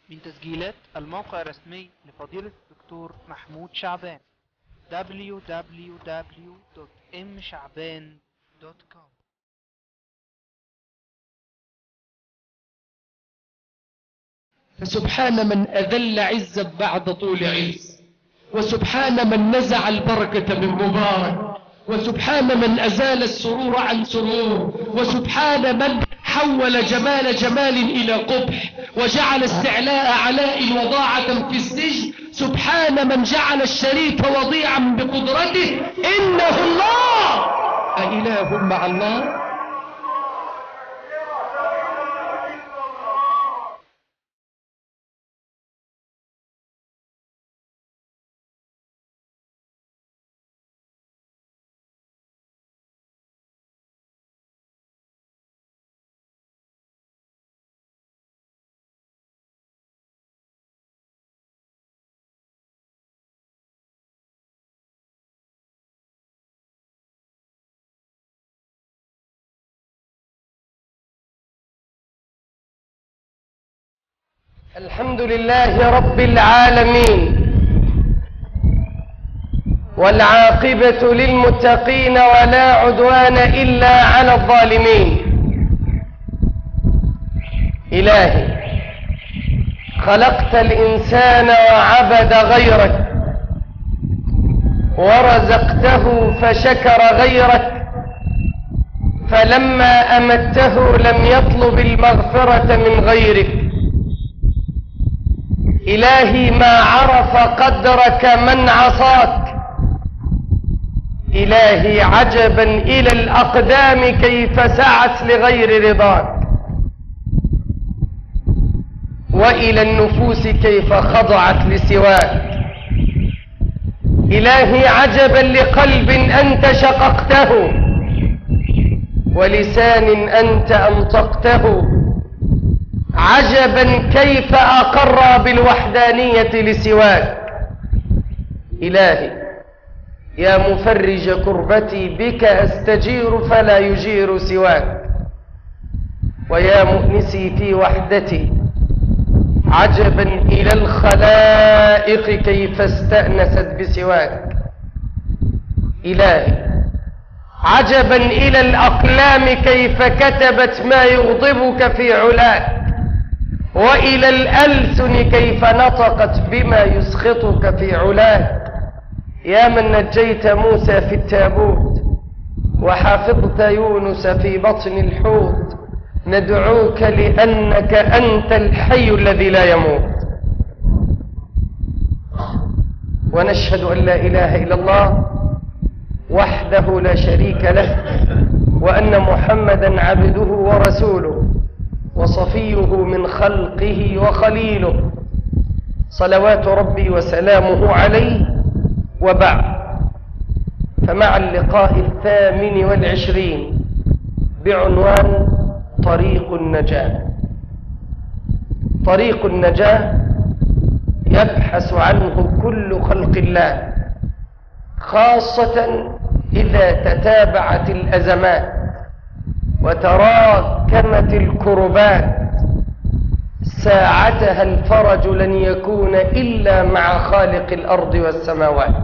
من تسجيلات الموقع الرسمي لفضيلة الدكتور محمود شعبان www.mshعبان.com فسبحان من أذل عزا بعد طول عز وسبحان من نزع البركة من مبارك وسبحان من أزال السرور عن سرور وسبحان من حول جمال جمال إلى قبح وجعل استعلاء علاء وضاعة في السجن سبحان من جعل الشريك وضيعا بقدرته إنه الله أإله مع الله الحمد لله رب العالمين والعاقبة للمتقين ولا عدوان إلا على الظالمين إلهي خلقت الإنسان وعبد غيرك ورزقته فشكر غيرك فلما أمته لم يطلب المغفرة من غيرك إلهي ما عرف قدرك من عصاك إلهي عجبا إلى الأقدام كيف سعت لغير رضاك وإلى النفوس كيف خضعت لسواك إلهي عجبا لقلب أنت شققته ولسان أنت أنطقته عجبا كيف أقر بالوحدانية لسواك إلهي يا مفرج كربتي بك أستجير فلا يجير سواك ويا مؤنسي في وحدتي عجبا إلى الخلائق كيف استأنست بسواك إلهي عجبا إلى الأقلام كيف كتبت ما يغضبك في علاك وإلى الألسن كيف نطقت بما يسخطك في علاك يا من نجيت موسى في التابوت وحفظت يونس في بطن الحوت ندعوك لأنك أنت الحي الذي لا يموت ونشهد أن لا إله إلا الله وحده لا شريك له وأن محمدا عبده ورسوله وصفيه من خلقه وخليله صلوات ربي وسلامه عليه وبعد فمع اللقاء الثامن والعشرين بعنوان طريق النجاة طريق النجاة يبحث عنه كل خلق الله خاصة إذا تتابعت الأزمات وتراكمت الكربات ساعتها الفرج لن يكون إلا مع خالق الأرض والسماوات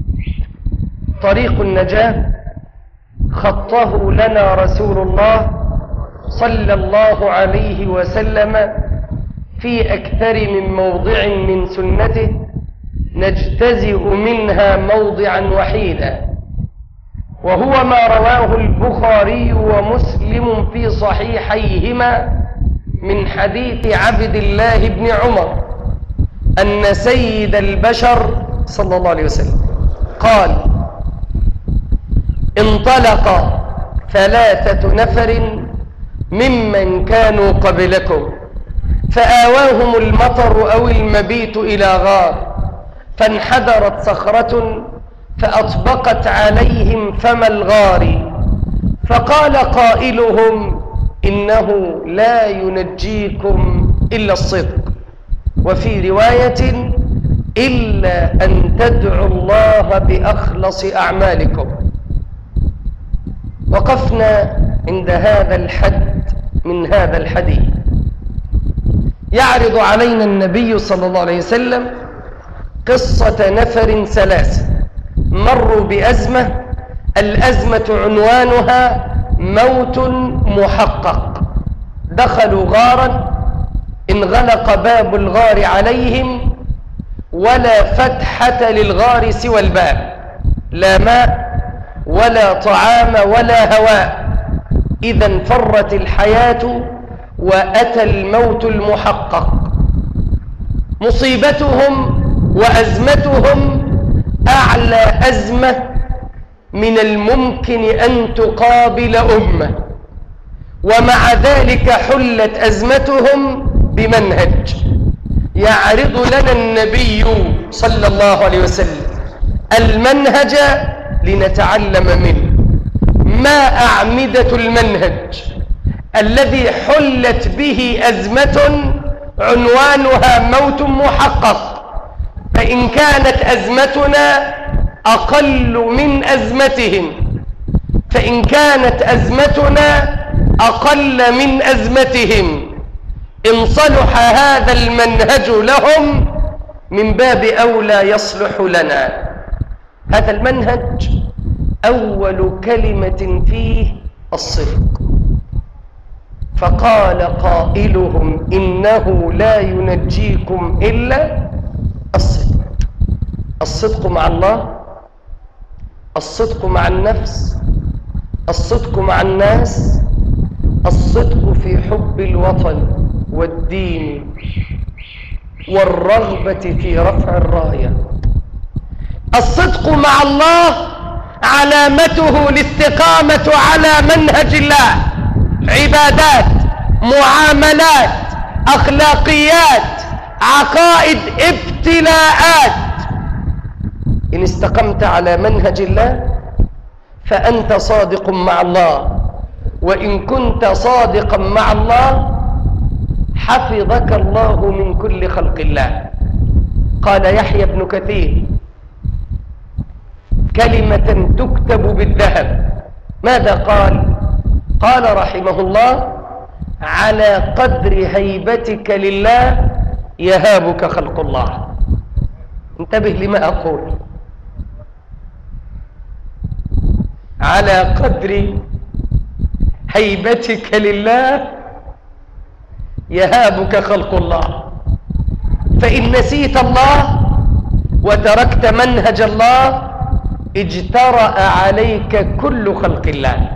طريق النجاة خطه لنا رسول الله صلى الله عليه وسلم في أكثر من موضع من سنته نجتزئ منها موضعا وحيدا وهو ما رواه البخاري ومسلم في صحيحيهما من حديث عبد الله بن عمر أن سيد البشر صلى الله عليه وسلم قال انطلق ثلاثة نفر ممن كانوا قبلكم فآواهم المطر أو المبيت إلى غار فانحدرت صخرة فأطبقت عليهم فم الغار فقال قائلهم إنه لا ينجيكم إلا الصدق وفي رواية إلا أن تدعوا الله بأخلص أعمالكم وقفنا عند هذا الحد من هذا الحديث يعرض علينا النبي صلى الله عليه وسلم قصة نفر ثلاثة مروا بأزمة الأزمة عنوانها موت محقق دخلوا غارا انغلق باب الغار عليهم ولا فتحة للغار سوى الباب لا ماء ولا طعام ولا هواء إذا فرت الحياة وأتى الموت المحقق مصيبتهم وأزمتهم أعلى أزمة من الممكن أن تقابل أمة ومع ذلك حلت أزمتهم بمنهج يعرض لنا النبي صلى الله عليه وسلم المنهج لنتعلم منه ما أعمدة المنهج الذي حلت به أزمة عنوانها موت محقق فإن كانت أزمتنا أقل من أزمتهم فإن كانت أزمتنا أقل من أزمتهم إن صلح هذا المنهج لهم من باب أولى يصلح لنا هذا المنهج أول كلمة فيه الصدق فقال قائلهم إنه لا ينجيكم إلا الصدق الصدق مع الله الصدق مع النفس الصدق مع الناس الصدق في حب الوطن والدين والرغبة في رفع الراية الصدق مع الله علامته الاستقامة على منهج الله عبادات معاملات أخلاقيات عقائد ابتلاءات إن استقمت على منهج الله فأنت صادق مع الله وإن كنت صادقا مع الله حفظك الله من كل خلق الله قال يحيى بن كثير كلمة تكتب بالذهب ماذا قال قال رحمه الله على قدر هيبتك لله يهابك خلق الله انتبه لما أقول على قدر هيبتك لله يهابك خلق الله فإن نسيت الله وتركت منهج الله اجترأ عليك كل خلق الله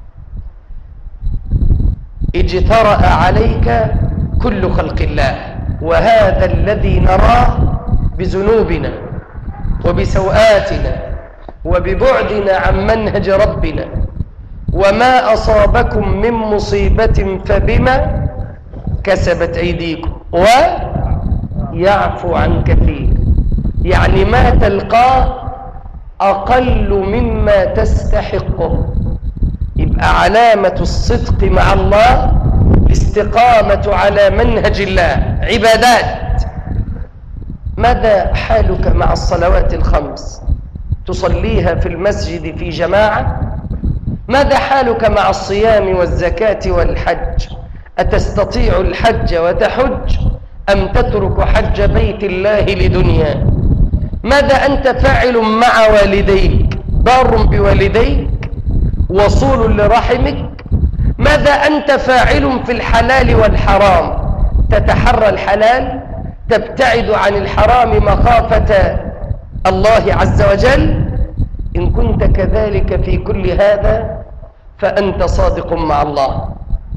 اجترأ عليك كل خلق الله وهذا الذي نراه بذنوبنا وبسوآتنا وببعدنا عن منهج ربنا وما أصابكم من مصيبة فبما كسبت أيديكم ويعفو عن كثير يعني ما تلقاه أقل مما تستحقه يبقى علامة الصدق مع الله الاستقامة على منهج الله عبادات ماذا حالك مع الصلوات الخمس تصليها في المسجد في جماعة ماذا حالك مع الصيام والزكاة والحج أتستطيع الحج وتحج أم تترك حج بيت الله لدنيا ماذا أنت فاعل مع والديك بار بوالديك وصول لرحمك ماذا أنت فاعل في الحلال والحرام تتحرى الحلال تبتعد عن الحرام مخافة الله عز وجل إن كنت كذلك في كل هذا فأنت صادق مع الله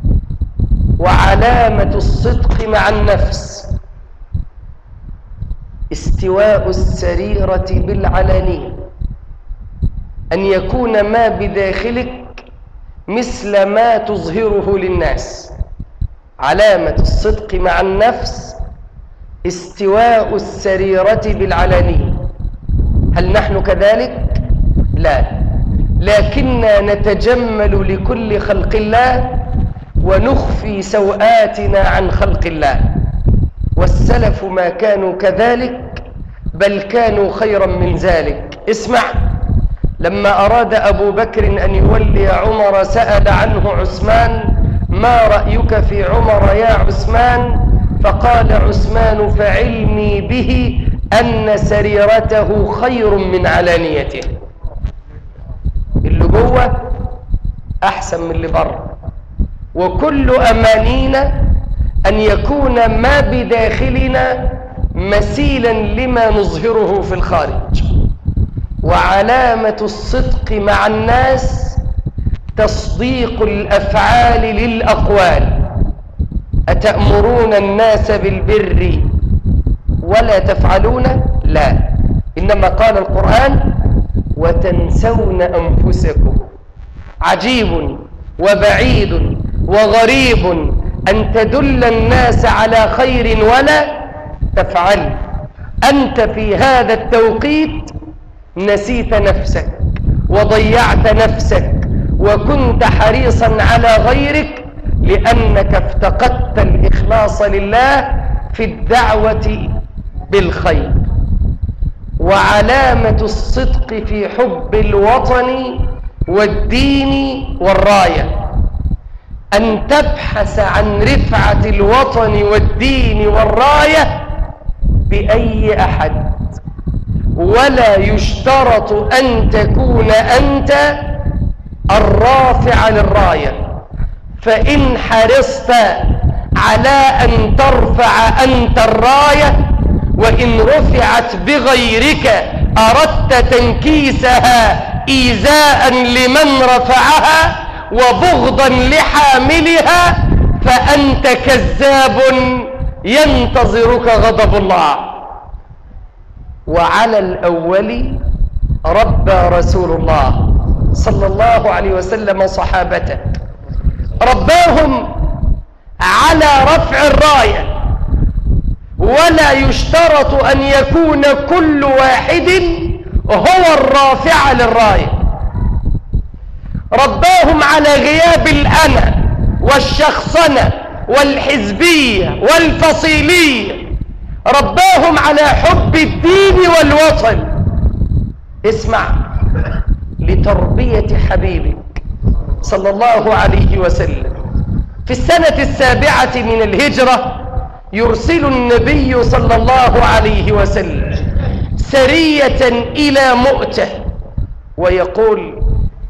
وعلامة الصدق مع النفس استواء السريرة بالعلانية أن يكون ما بداخلك مثل ما تظهره للناس علامة الصدق مع النفس استواء السريرة بالعلانية هل نحن كذلك؟ لا لكننا نتجمل لكل خلق الله ونخفي سوآتنا عن خلق الله والسلف ما كانوا كذلك بل كانوا خيرا من ذلك اسمع لما أراد أبو بكر أن يولي عمر سأل عنه عثمان ما رأيك في عمر يا عثمان فقال عثمان فعلمي به أن سريرته خير من علانيته اللي جوه أحسن من اللي بره وكل أمانينا أن يكون ما بداخلنا مثيلا لما نظهره في الخارج وعلامة الصدق مع الناس تصديق الأفعال للأقوال أتأمرون الناس بالبر ولا تفعلون لا إنما قال القرآن وتنسون أنفسكم عجيب وبعيد وغريب أن تدل الناس على خير ولا تفعل أنت في هذا التوقيت نسيت نفسك وضيعت نفسك وكنت حريصا على غيرك لأنك افتقدت الإخلاص لله في الدعوة بالخير وعلامة الصدق في حب الوطن والدين والراية أن تبحث عن رفعة الوطن والدين والراية بأي أحد ولا يشترط أن تكون أنت الرافع للراية فإن حرصت على أن ترفع أنت الراية وإن رفعت بغيرك أردت تنكيسها إيذاء لمن رفعها وبغضا لحاملها فأنت كذاب ينتظرك غضب الله وعلى الأول ربى رسول الله صلى الله عليه وسلم صحابته رباهم على رفع الراية ولا يشترط أن يكون كل واحد هو الرافع للراية رباهم على غياب الأنا والشخصنة والحزبية والفصيلية رباهم على حب الدين والوطن اسمع لتربية حبيبك صلى الله عليه وسلم في السنة السابعة من الهجرة يرسل النبي صلى الله عليه وسلم سرية إلى مؤتة ويقول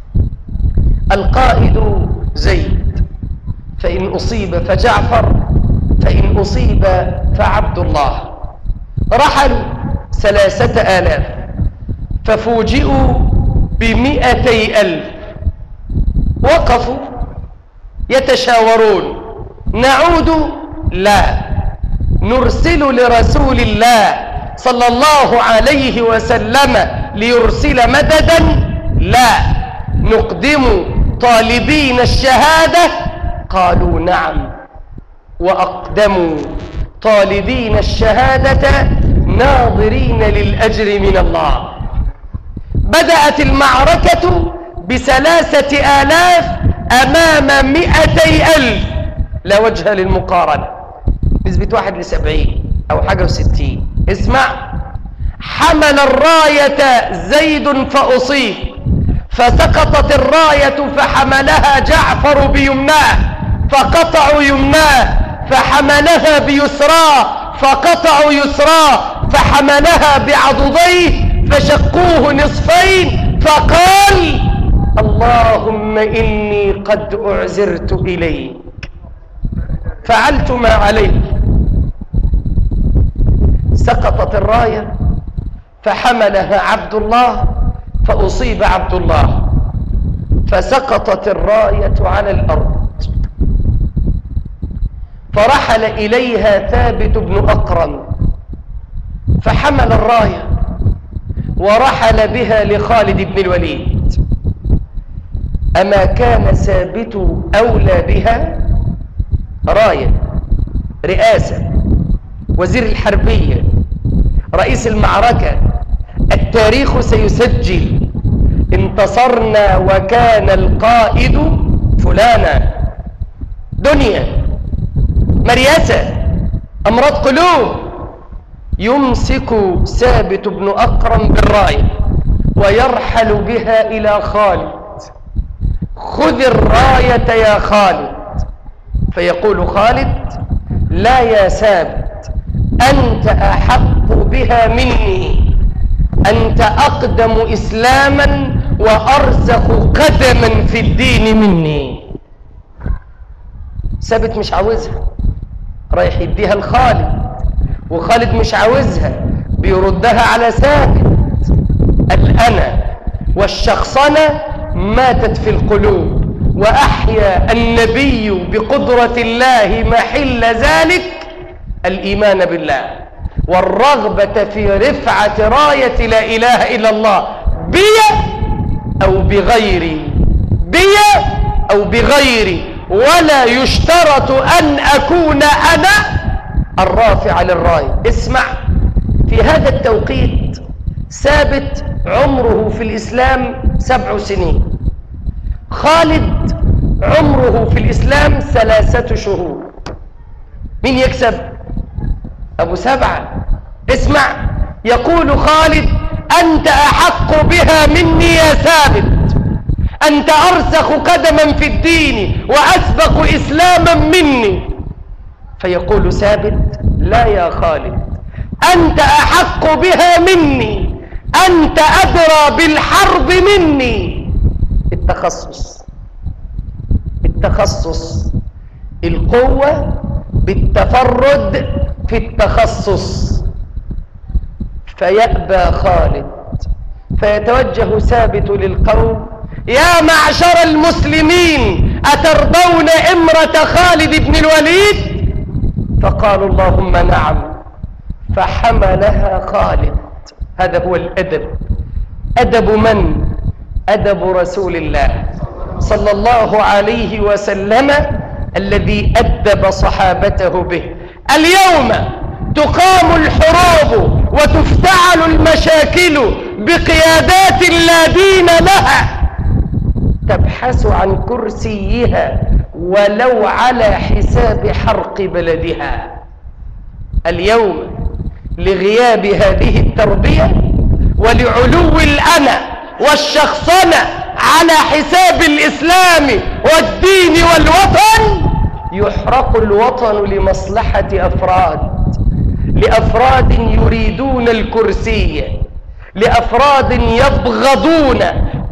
القائد زيد فإن أصيب فجعفر فإن أصيب فعبد الله رحلوا ثلاثة آلاف ففوجئوا بمئتي ألف وقفوا يتشاورون نعود لا نرسل لرسول الله صلى الله عليه وسلم ليرسل مددا لا نقدم طالبين الشهادة قالوا نعم وأقدموا طالبين الشهادة ناظرين للأجر من الله بدأت المعركة بثلاثة آلاف أمام مئتي ألف لا وجه للمقارنة نسبة واحد لسبعين أو حاجة وستين اسمع حمل الراية زيد فأصيب فسقطت الراية فحملها جعفر بيمناه فقطعوا يمناه فحملها بيسراه فقطعوا يسراه فحملها بعضديه فشقوه نصفين فقال اللهم إني قد أعزرت إليك فعلت ما عليك سقطت الراية فحملها عبد الله فأصيب عبد الله فسقطت الراية على الأرض فرحل إليها ثابت بن أقرم فحمل الراية ورحل بها لخالد بن الوليد أما كان ثابت أولى بها راية رئاسة وزير الحربية رئيس المعركة التاريخ سيسجل انتصرنا وكان القائد فلانا دنيا مريسة أمراض قلوب يمسك ثابت بن أقرم بالراية ويرحل بها إلى خالد خذ الراية يا خالد فيقول خالد لا يا ثابت أنت أحق بها مني أنت أقدم إسلاما وأرسخ قدما في الدين مني ثابت مش عاوزها رايح يديها لخالد وخالد مش عاوزها بيردها على ثابت الأنا والشخصنة ماتت في القلوب وأحيا النبي بقدرة الله محل ذلك الإيمان بالله والرغبة في رفعة راية لا إله إلا الله بي أو بغيري بي أو بغيري ولا يشترط أن أكون أنا الرافع للراية اسمع في هذا التوقيت ثابت عمره في الإسلام سبع سنين خالد عمره في الإسلام ثلاثة شهور مين يكسب أبو سبعة اسمع يقول خالد أنت أحق بها مني يا ثابت أنت أرسخ قدما في الدين وأسبق إسلاما مني فيقول ثابت لا يا خالد أنت أحق بها مني أنت أدرى بالحرب مني التخصص التخصص القوة بالتفرد في التخصص فيأبى خالد فيتوجه ثابت للقوم يا معشر المسلمين أترضون إمرة خالد بن الوليد فقالوا اللهم نعم فحملها خالد هذا هو الأدب أدب من؟ أدب رسول الله صلى الله عليه وسلم الذي أدب صحابته به اليوم تقام الحروب وتفتعل المشاكل بقيادات لا دين لها تبحث عن كرسيها ولو على حساب حرق بلدها اليوم لغياب هذه التربية ولعلو الأنا والشخصنة على حساب الإسلام والدين والوطن يحرق الوطن لمصلحة أفراد لأفراد يريدون الكرسي لأفراد يبغضون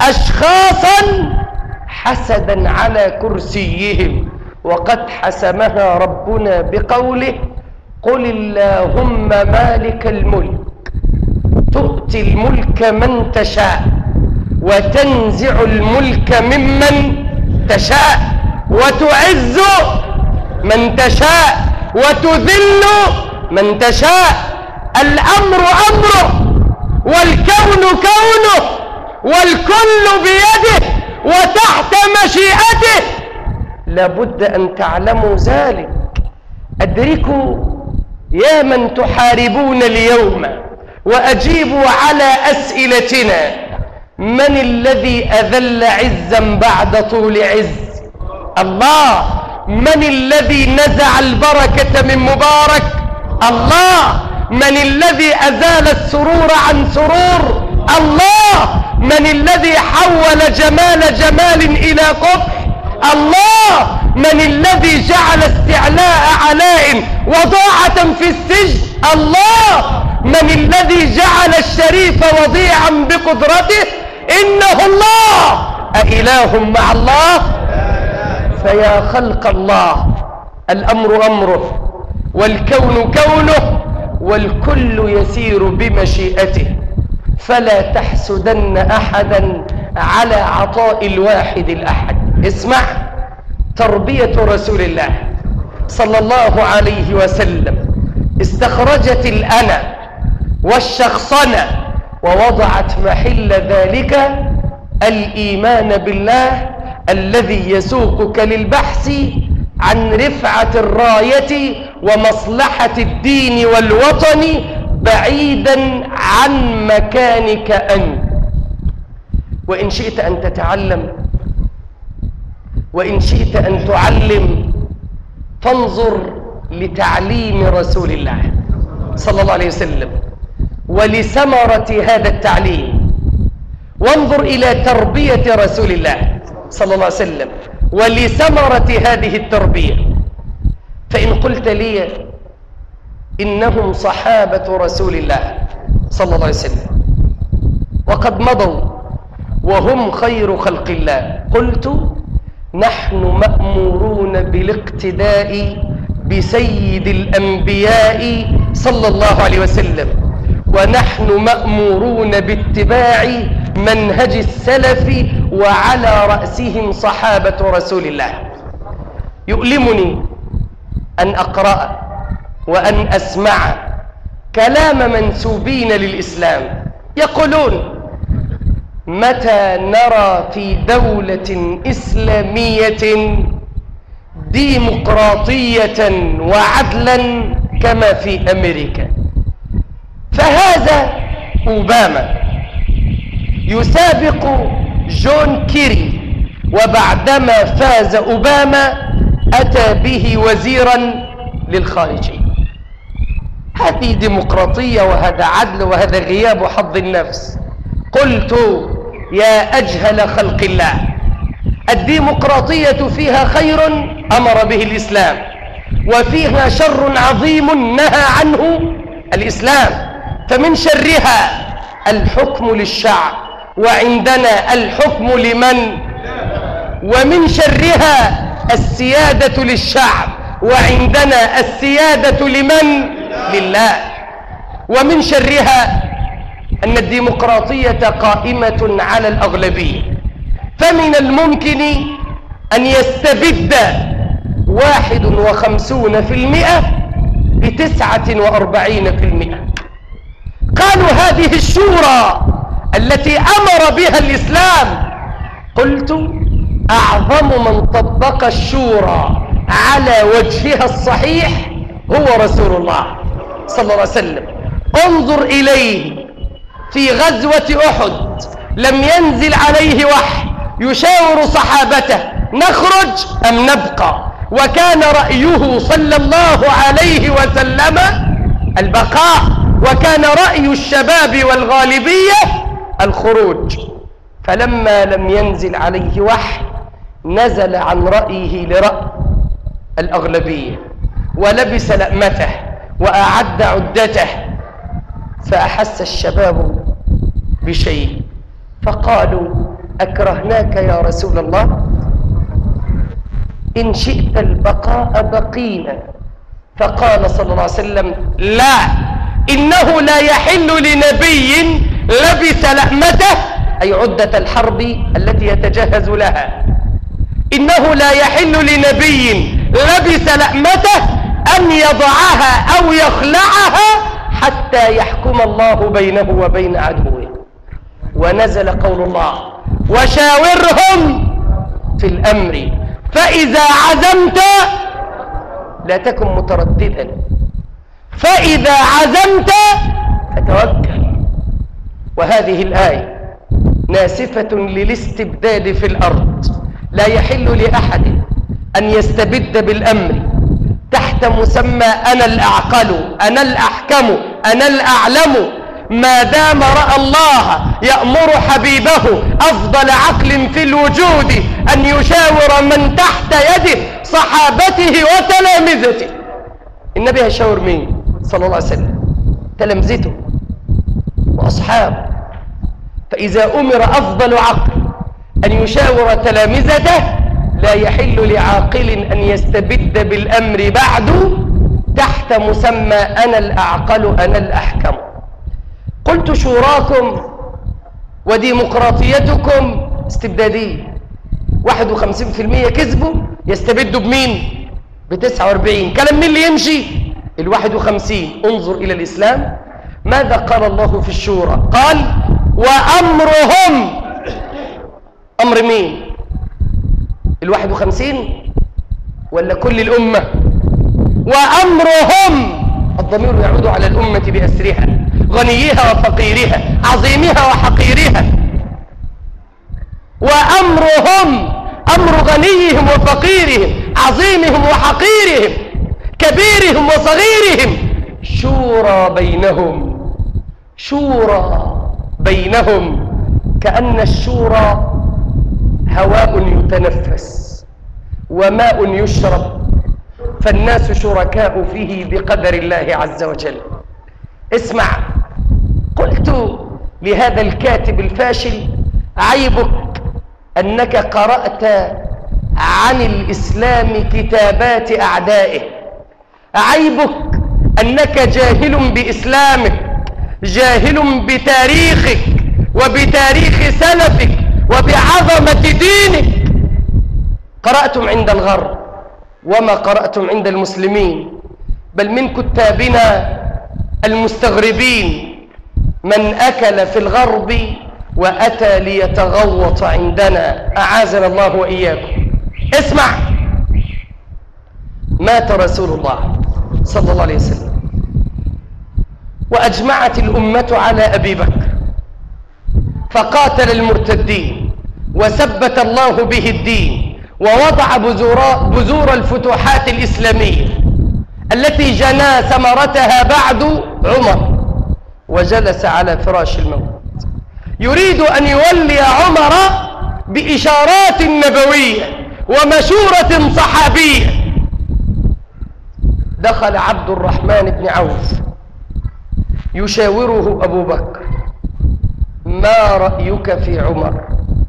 أشخاصا حسدا على كرسيهم وقد حسمها ربنا بقوله قل اللهم مالك الملك تؤتي الملك من تشاء وتنزع الملك ممن تشاء وتعز من تشاء وتذل من تشاء الأمر أمره والكون كونه والكل بيده وتحت مشيئته لابد أن تعلموا ذلك أدركوا يا من تحاربون اليوم وأجيبوا على أسئلتنا من الذي أذل عزا بعد طول عز الله من الذي نزع البركة من مبارك الله من الذي أزال السرور عن سرور الله من الذي حول جمال جمال إلى قبح الله من الذي جعل استعلاء علاء وضاعة في السجن الله من الذي جعل الشريف وضيعا بقدرته إنه الله أإله مع الله فيا خلق الله الأمر أمره والكون كونه والكل يسير بمشيئته فلا تحسدن أحدا على عطاء الواحد الأحد اسمع تربية رسول الله صلى الله عليه وسلم استخرجت الأنا والشخصنة ووضعت محل ذلك الإيمان بالله الذي يسوقك للبحث عن رفعة الراية ومصلحة الدين والوطن بعيدا عن مكانك أنت وإن شئت أن تتعلم وإن شئت أن تعلم فانظر لتعليم رسول الله صلى الله عليه وسلم ولثمرة هذا التعليم وانظر إلى تربية رسول الله صلى الله عليه وسلم ولثمرة هذه التربية فإن قلت لي إنهم صحابة رسول الله صلى الله عليه وسلم وقد مضوا وهم خير خلق الله قلت نحن مأمورون بالاقتداء بسيد الأنبياء صلى الله عليه وسلم ونحن مأمورون باتباع منهج السلف وعلى رأسهم صحابة رسول الله يؤلمني أن أقرأ وأن أسمع كلام منسوبين للإسلام يقولون متى نرى في دولة إسلامية ديمقراطية وعدلا كما في أمريكا فهذا أوباما يسابق جون كيري وبعدما فاز أوباما أتى به وزيرا للخارجية هذه ديمقراطية وهذا عدل وهذا غياب حظ النفس قلت يا أجهل خلق الله الديمقراطية فيها خير أمر به الإسلام وفيها شر عظيم نهى عنه الإسلام فمن شرها الحكم للشعب وعندنا الحكم لمن ومن شرها السيادة للشعب وعندنا السيادة لمن لله ومن شرها أن الديمقراطية قائمة على الأغلبية فمن الممكن أن يستبد واحد وخمسون في المئة بتسعة وأربعين في المئة قالوا هذه الشورى التي أمر بها الإسلام قلت أعظم من طبق الشورى على وجهها الصحيح هو رسول الله صلى الله عليه وسلم انظر إليه في غزوة أحد لم ينزل عليه وحي يشاور صحابته نخرج أم نبقى وكان رأيه صلى الله عليه وسلم البقاء وكان رأي الشباب والغالبية الخروج فلما لم ينزل عليه وحي نزل عن رأيه لرأي الأغلبية ولبس لأمته وأعد عدته فأحس الشباب بشيء فقالوا أكرهناك يا رسول الله إن شئت البقاء بقينا فقال صلى الله عليه وسلم لا إنه لا يحل لنبي لبس لأمته أي عدة الحرب التي يتجهز لها إنه لا يحل لنبي لبس لأمته أن يضعها أو يخلعها حتى يحكم الله بينه وبين عدوه ونزل قول الله وشاورهم في الأمر فإذا عزمت لا تكن مترددا فإذا عزمت فتوكل وهذه الآية ناسفة للاستبداد في الأرض لا يحل لأحد أن يستبد بالأمر تحت مسمى أنا الأعقل أنا الأحكم أنا الأعلم ما دام رأى الله يأمر حبيبه أفضل عقل في الوجود أن يشاور من تحت يده صحابته وتلامذته النبي هيشاور مين صلى الله عليه وسلم تلامذته وأصحابه فإذا أمر أفضل عقل أن يشاور تلامذته لا يحل لعاقل أن يستبد بالأمر بعد تحت مسمى أنا الأعقل أنا الأحكم قلت شوراكم وديمقراطيتكم استبدادية 51% كذبوا يستبدوا بمين بتسعة واربعين كلام مين اللي يمشي الواحد وخمسين انظر إلى الإسلام ماذا قال الله في الشورى قال وأمرهم أمر مين الواحد وخمسين ولا كل الأمة وأمرهم الضمير يعود على الأمة بأسرها غنيها وفقيرها عظيمها وحقيرها وأمرهم أمر غنيهم وفقيرهم عظيمهم وحقيرهم كبيرهم وصغيرهم شورى بينهم شورى بينهم كأن الشورى هواء يتنفس وماء يشرب فالناس شركاء فيه بقدر الله عز وجل اسمع قلت لهذا الكاتب الفاشل عيبك أنك قرأت عن الإسلام كتابات أعدائه عيبك أنك جاهل بإسلامك جاهل بتاريخك وبتاريخ سلفك وبعظمة دينك قرأتم عند الغرب وما قرأتم عند المسلمين بل من كتابنا المستغربين من أكل في الغرب وأتى ليتغوط عندنا أعاذنا الله وإياكم اسمع مات رسول الله صلى الله عليه وسلم وأجمعت الأمة على أبي بكر فقاتل المرتدين وثبت الله به الدين ووضع بذور, بذور الفتوحات الإسلامية التي جنى ثمرتها بعد عمر وجلس على فراش الموت يريد أن يولي عمر بإشارات نبوية ومشورة صحابية دخل عبد الرحمن بن عوف يشاوره أبو بكر ما رأيك في عمر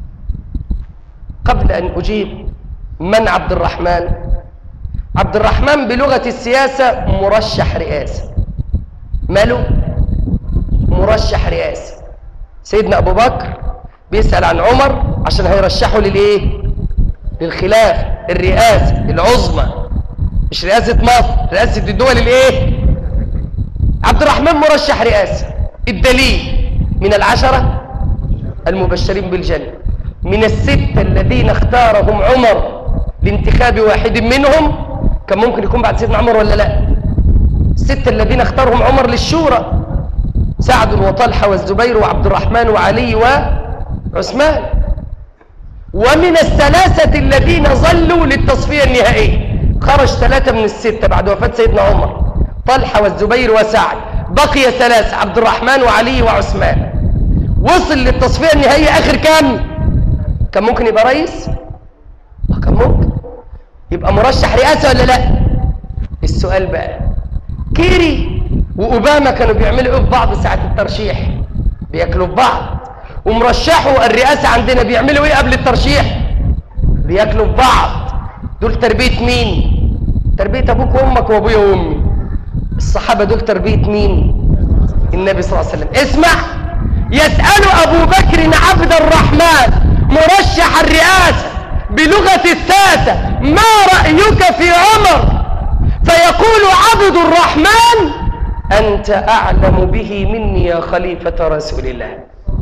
قبل أن أجيب من عبد الرحمن عبد الرحمن بلغة السياسة مرشح رئاسة ماله مرشح رئاسة سيدنا أبو بكر بيسأل عن عمر عشان هيرشحه للإيه للخلافة الرئاسة العظمى مش رئاسة مصر رئاسة الدول الإيه عبد الرحمن مرشح رئاسة الدليل من العشرة المبشرين بالجنة من الستة الذين اختارهم عمر لانتخاب واحد منهم كان ممكن يكون بعد سيدنا عمر ولا لا الستة الذين اختارهم عمر للشورى سعد وطلحة والزبير وعبد الرحمن وعلي وعثمان ومن الثلاثة الذين ظلوا للتصفية النهائية خرج ثلاثة من الستة بعد وفاة سيدنا عمر طلحة والزبير وسعد بقي ثلاثة عبد الرحمن وعلي وعثمان وصل للتصفية النهائية آخر كام كان ممكن يبقى رئيس كان ممكن يبقى مرشح رئاسة ولا لا السؤال بقى كيري وأوباما كانوا بيعملوا ايه في بعض ساعة الترشيح بياكلوا في بعض ومرشحوا الرئاسة عندنا بيعملوا ايه قبل الترشيح بياكلوا في بعض دول تربية مين تربية ابوك وامك وابويا وامي الصحابة دول تربية مين النبي صلى الله عليه وسلم اسمع يسأل ابو بكر عبد الرحمن مرشح الرئاسة بلغة الساسة ما رأيك في عمر فيقول عبد الرحمن أنت أعلم به مني يا خليفة رسول الله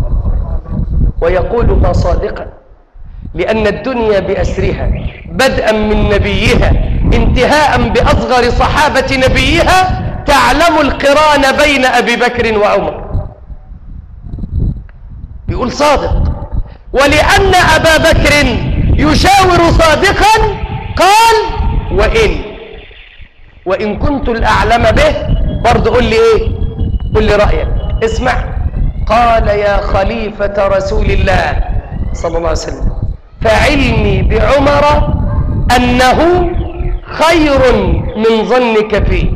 ويقولها صادقا لأن الدنيا بأسرها بدءا من نبيها انتهاء بأصغر صحابة نبيها تعلم القران بين أبي بكر وعمر بيقول صادق ولأن أبا بكر يشاور صادقا قال وإن وإن كنت الأعلم به برضه قل لي إيه قل لي رأيك اسمع قال يا خليفة رسول الله صلى الله عليه وسلم فعلمي بعمر أنه خير من ظنك فيه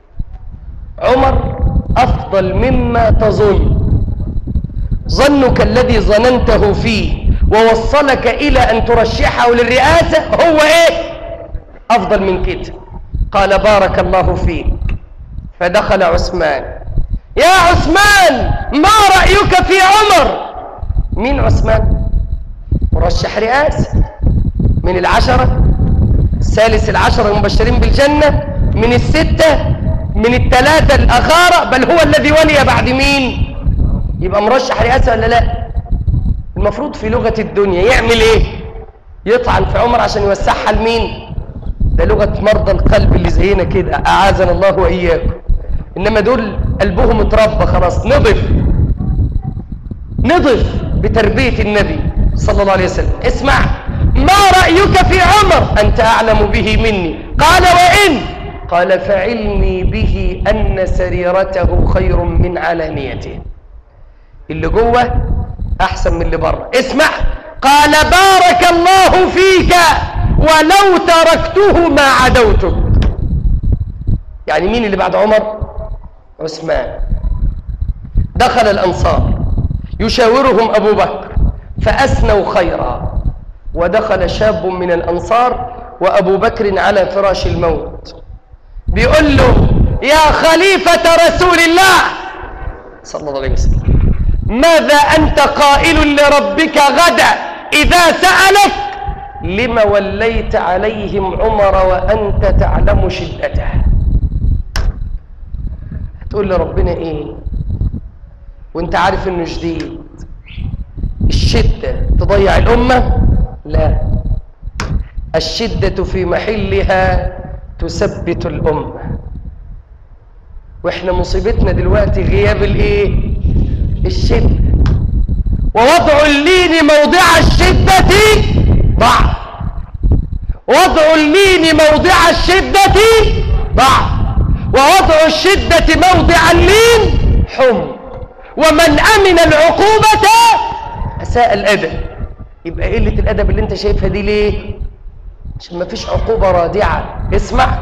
عمر أفضل مما تظن ظنك الذي ظننته فيه ووصلك إلى أن ترشحه للرئاسة هو إيه أفضل من كده قال بارك الله فيك فدخل عثمان يا عثمان ما رأيك في عمر مين عثمان مرشح رئاسة من العشرة الثالث العشرة المبشرين بالجنة من الستة من الثلاثة الأخارة بل هو الذي ولي بعد مين يبقى مرشح رئاسة ولا لا المفروض في لغة الدنيا يعمل ايه يطعن في عمر عشان يوسعها لمين ده لغة مرضى القلب اللي زينا كده أعاذنا الله وإياكم إنما دول قلبهم اتربى خلاص نضف نضف بتربية النبي صلى الله عليه وسلم اسمع ما رأيك في عمر أنت أعلم به مني قال وإن قال فعلمي به أن سريرته خير من علانيته اللي جوه أحسن من اللي بره اسمع قال بارك الله فيك ولو تركته ما عدوتك يعني مين اللي بعد عمر عثمان دخل الأنصار يشاورهم أبو بكر فأثنوا خيرا ودخل شاب من الأنصار وأبو بكر على فراش الموت بيقول له يا خليفة رسول الله صلى الله عليه وسلم ماذا أنت قائل لربك غدا إذا سألك لم وليت عليهم عمر وأنت تعلم شدته تقول لربنا إيه وانت عارف انه شديد الشدة تضيع الأمة لا الشدة في محلها تثبت الأمة واحنا مصيبتنا دلوقتي غياب الايه الشدة ووضع اللين موضع الشدة ضعف وضع اللين موضع الشدة ضعف ووضع الشدة موضع اللين حمق ومن أمن العقوبة أساء الأدب يبقى قلة الأدب اللي انت شايفها دي ليه عشان ما فيش عقوبة رادعة اسمع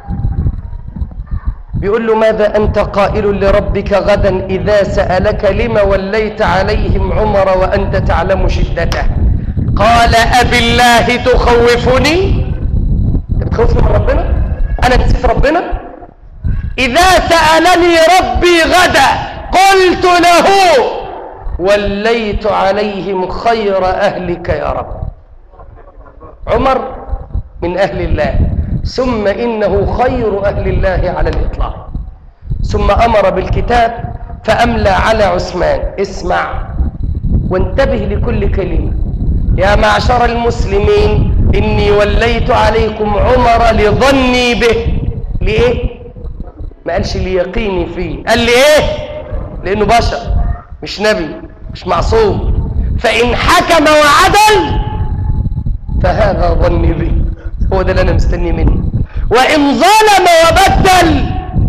بيقول له ماذا أنت قائل لربك غدا إذا سألك لم وليت عليهم عمر وأنت تعلم شدته قال أبي الله تخوفني انت بتخوفني من ربنا أنا نسيت ربنا إذا سألني ربي غدا قلت له وليت عليهم خير أهلك يا رب عمر من أهل الله ثم إنه خير أهل الله على الإطلاق ثم أمر بالكتاب فأملى على عثمان اسمع وانتبه لكل كلمة يا معشر المسلمين إني وليت عليكم عمر لظني به لإيه؟ ما قالش ليقيني فيه قال لي إيه؟ لأنه بشر مش نبي مش معصوم فإن حكم وعدل فهذا ظني به هو ده اللي أنا مستني منه وإن ظلم وبدل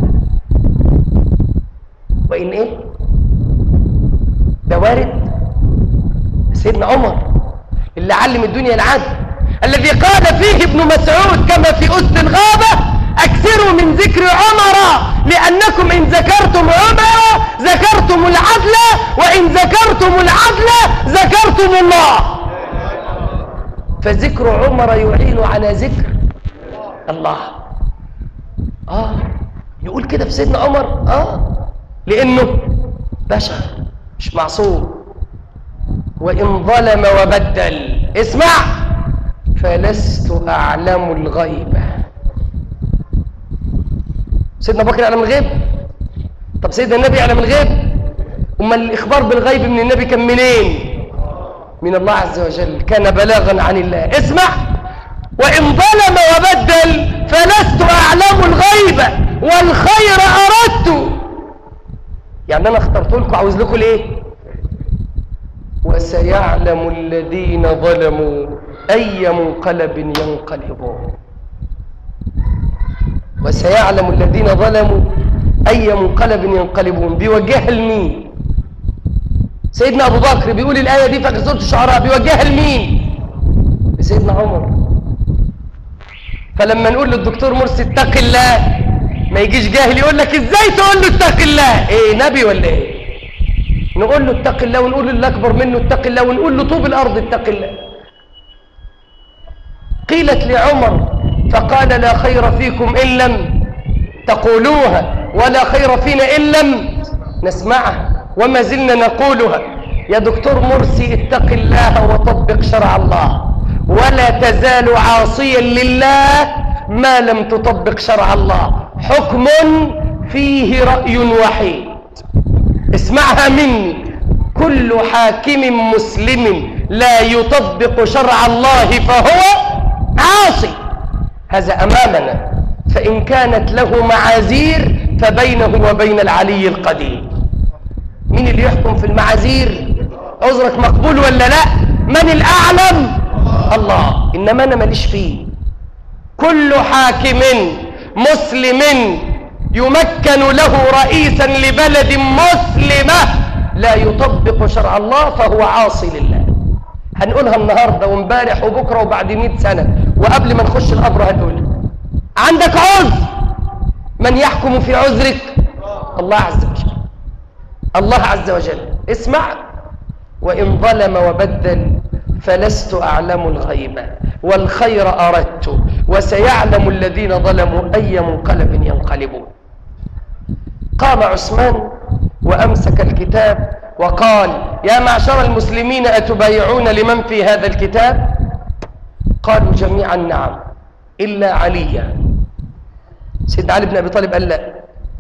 وإن إيه ده وارد سيدنا عمر اللي علم الدنيا العدل الذي قال فيه ابن مسعود كما في أسد الغابة أكثروا من ذكر عمر لأنكم إن ذكرتم عمر ذكرتم العدل وإن ذكرتم العدل ذكرتم الله فذكر عمر يعين على ذكر الله آه يقول كده في سيدنا عمر آه لأنه بشر مش معصوم وإن ظلم وبدل اسمع فلست أعلم الغيبة سيدنا بكر يعلم الغيب طب سيدنا النبي يعلم الغيب أما الإخبار بالغيب من النبي كان منين من الله عز وجل كان بلاغا عن الله اسمع وإن ظلم وبدل فلست أعلم الغيبة والخير أردت يعني أنا اخترت لكم عاوز لكم ليه وسيعلم الذين ظلموا أي منقلب ينقلبون وسيعلم الذين ظلموا أي منقلب ينقلبون بيوجهها لمين سيدنا أبو بكر بيقول الآية دي في سورة الشعراء بيوجهها لمين لسيدنا عمر فلما نقول للدكتور مرسي اتق الله ما يجيش جاهل يقول لك ازاي تقول له اتق الله ايه نبي ولا ايه نقول له اتق الله ونقول للي اكبر منه اتق الله ونقول له طوب الارض اتق الله قيلت لعمر فقال لا خير فيكم ان لم تقولوها ولا خير فينا ان لم نسمعها وما زلنا نقولها يا دكتور مرسي اتق الله وطبق شرع الله ولا تزال عاصيا لله ما لم تطبق شرع الله حكم فيه رأي وحيد اسمعها مني كل حاكم مسلم لا يطبق شرع الله فهو عاصي هذا أمامنا فإن كانت له معاذير فبينه وبين العلي القدير مين اللي يحكم في المعاذير عذرك مقبول ولا لا من الأعلم الله إنما أنا ماليش فيه كل حاكم مسلم يمكن له رئيسا لبلد مسلمة لا يطبق شرع الله فهو عاصي لله هنقولها النهاردة وامبارح وبكرة وبعد مئة سنة وقبل ما نخش القبر هنقولها عندك عذر من يحكم في عذرك الله عز وجل الله عز وجل اسمع وإن ظلم وبدل فلست أعلم الغيب والخير أردت وسيعلم الذين ظلموا أي منقلب ينقلبون قام عثمان وأمسك الكتاب وقال يا معشر المسلمين أتبايعون لمن في هذا الكتاب قالوا جميعا نعم إلا عليا سيدنا علي بن أبي طالب قال لا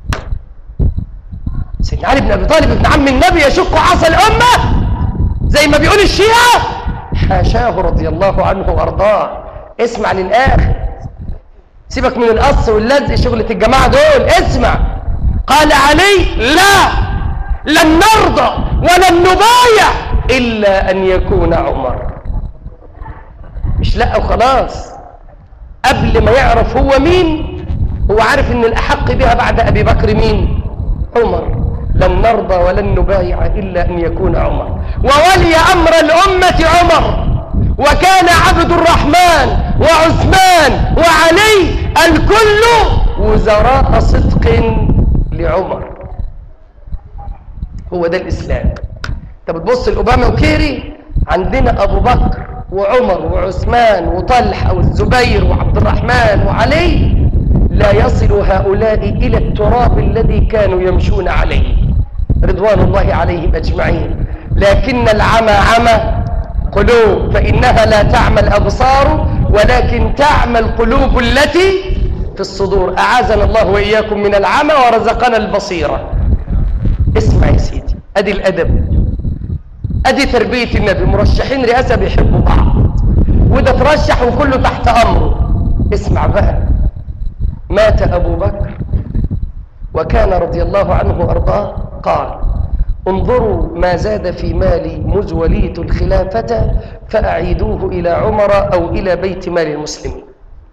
سيدنا علي بن أبي طالب ابن عم النبي يشق عصا الأمة زي ما بيقول الشيعة حاشاه رضي الله عنه وأرضاه اسمع للآخر سيبك من القص واللزق شغلة الجماعة دول اسمع قال علي لا لن نرضى ولن نبايع إلا أن يكون عمر مش لا وخلاص قبل ما يعرف هو مين هو عارف ان الأحق بها بعد أبي بكر مين عمر لن نرضى ولن نبايع إلا أن يكون عمر وولي أمر الأمة عمر وكان عبد الرحمن وعثمان وعلي الكل وزراء صدق لعمر هو ده الإسلام انت بتبص لأوباما وكيري عندنا أبو بكر وعمر وعثمان وطلحة والزبير وعبد الرحمن وعلي لا يصل هؤلاء إلى التراب الذي كانوا يمشون عليه رضوان الله عليهم أجمعين لكن العمى عمى قلوب فإنها لا تعمى الأبصار ولكن تعمى القلوب التي في الصدور أعاذنا الله وإياكم من العمى ورزقنا البصيرة اسمع يا سيدي أدي الأدب أدي تربية النبي مرشحين رئاسة بيحبوا بعض وده ترشح وكله تحت أمره اسمع بقى مات أبو بكر وكان رضي الله عنه وأرضاه قال انظروا ما زاد في مالي مذ وليت الخلافة فأعيدوه إلى عمر أو إلى بيت مال المسلمين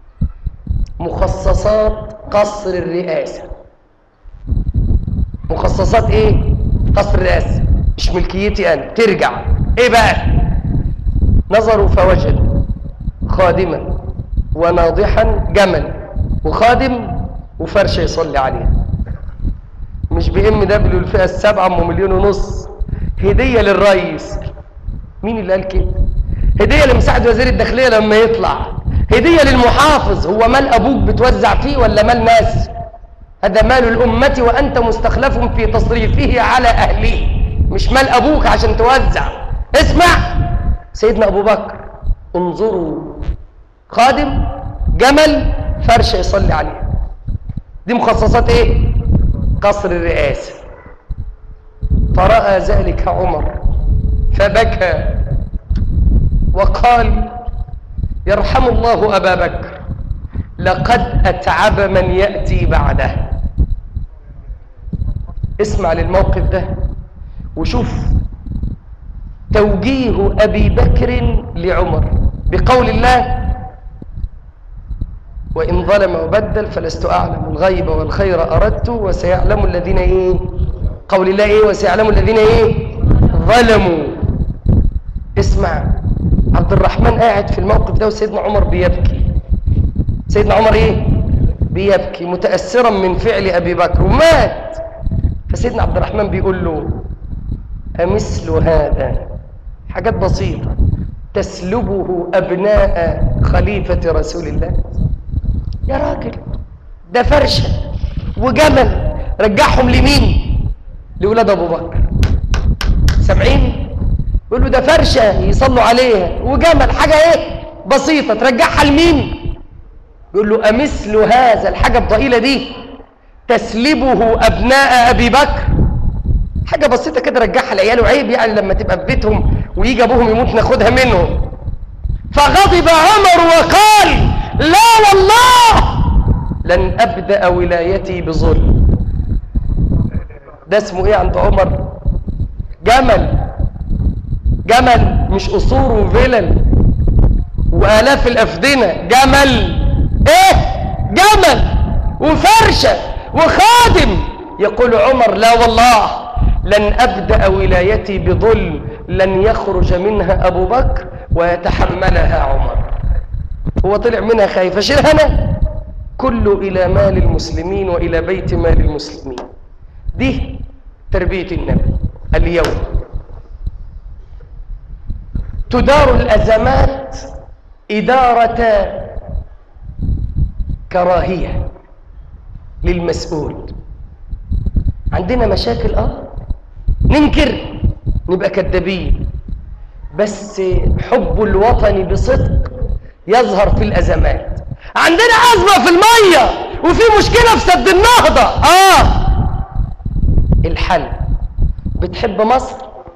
مخصصات قصر الرئاسة مخصصات ايه قصر الرئاسة مش ملكيتي أنا ترجع ايه بقى نظروا فوجدوا خادما وناضحا جمل وخادم وفرشة يصلي عليها مش بي ام دبليو الفئة السابعة ام مليون ونص هدية للرئيس مين اللي قال كده هدية لمساعد وزير الداخلية لما يطلع هدية للمحافظ هو مال ابوك بتوزع فيه ولا مال ناس هذا مال الأمة وأنت مستخلف في تصريفه على أهله مش مال أبوك عشان توزع اسمع سيدنا أبو بكر انظروا خادم جمل فرشة يصلي عليها دي مخصصات ايه قصر الرئاسة فرأى ذلك عمر فبكى وقال يرحم الله أبا بكر لقد أتعب من يأتي بعده اسمع للموقف ده وشوف توجيه أبي بكر لعمر بقول الله وإن ظلم وبدل فلست أعلم الغيب والخير أردت وسيعلم الذين إيه قول الله إيه وسيعلم الذين إيه ظلموا اسمع عبد الرحمن قاعد في الموقف ده وسيدنا عمر بيبكي سيدنا عمر إيه بيبكي متأثرا من فعل أبي بكر ومات فسيدنا عبد الرحمن بيقول له أمثل هذا حاجات بسيطة تسلبه أبناء خليفة رسول الله يا راجل ده فرشة وجمل رجعهم لمين لولاد أبو بكر سامعين يقول له ده فرشة يصلوا عليها وجمل حاجة ايه بسيطة ترجعها لمين يقول له أمثل هذا الحاجة الضئيلة دي تسلبه أبناء أبي بكر حاجة بسيطة كده رجعها لعياله عيب يعني لما تبقى في بيتهم ويجي أبوهم يموت ناخدها منهم فغضب عمر وقال لا والله لن أبدأ ولايتي بظلم ده اسمه ايه عند عمر جمل جمل مش قصور وفلل وآلاف الأفدنة جمل ايه جمل وفرشة وخادم يقول عمر لا والله لن أبدأ ولايتي بظلم لن يخرج منها أبو بكر ويتحملها عمر هو طلع منها خايف أشيلها أنا كله إلى مال المسلمين وإلى بيت مال المسلمين دي تربية النبي اليوم تدار الأزمات إدارة كراهية للمسؤول عندنا مشاكل اه ننكر نبقى كذابين بس حب الوطن بصدق يظهر في الأزمات عندنا أزمة في المية وفي مشكلة في سد النهضة آه الحل بتحب مصر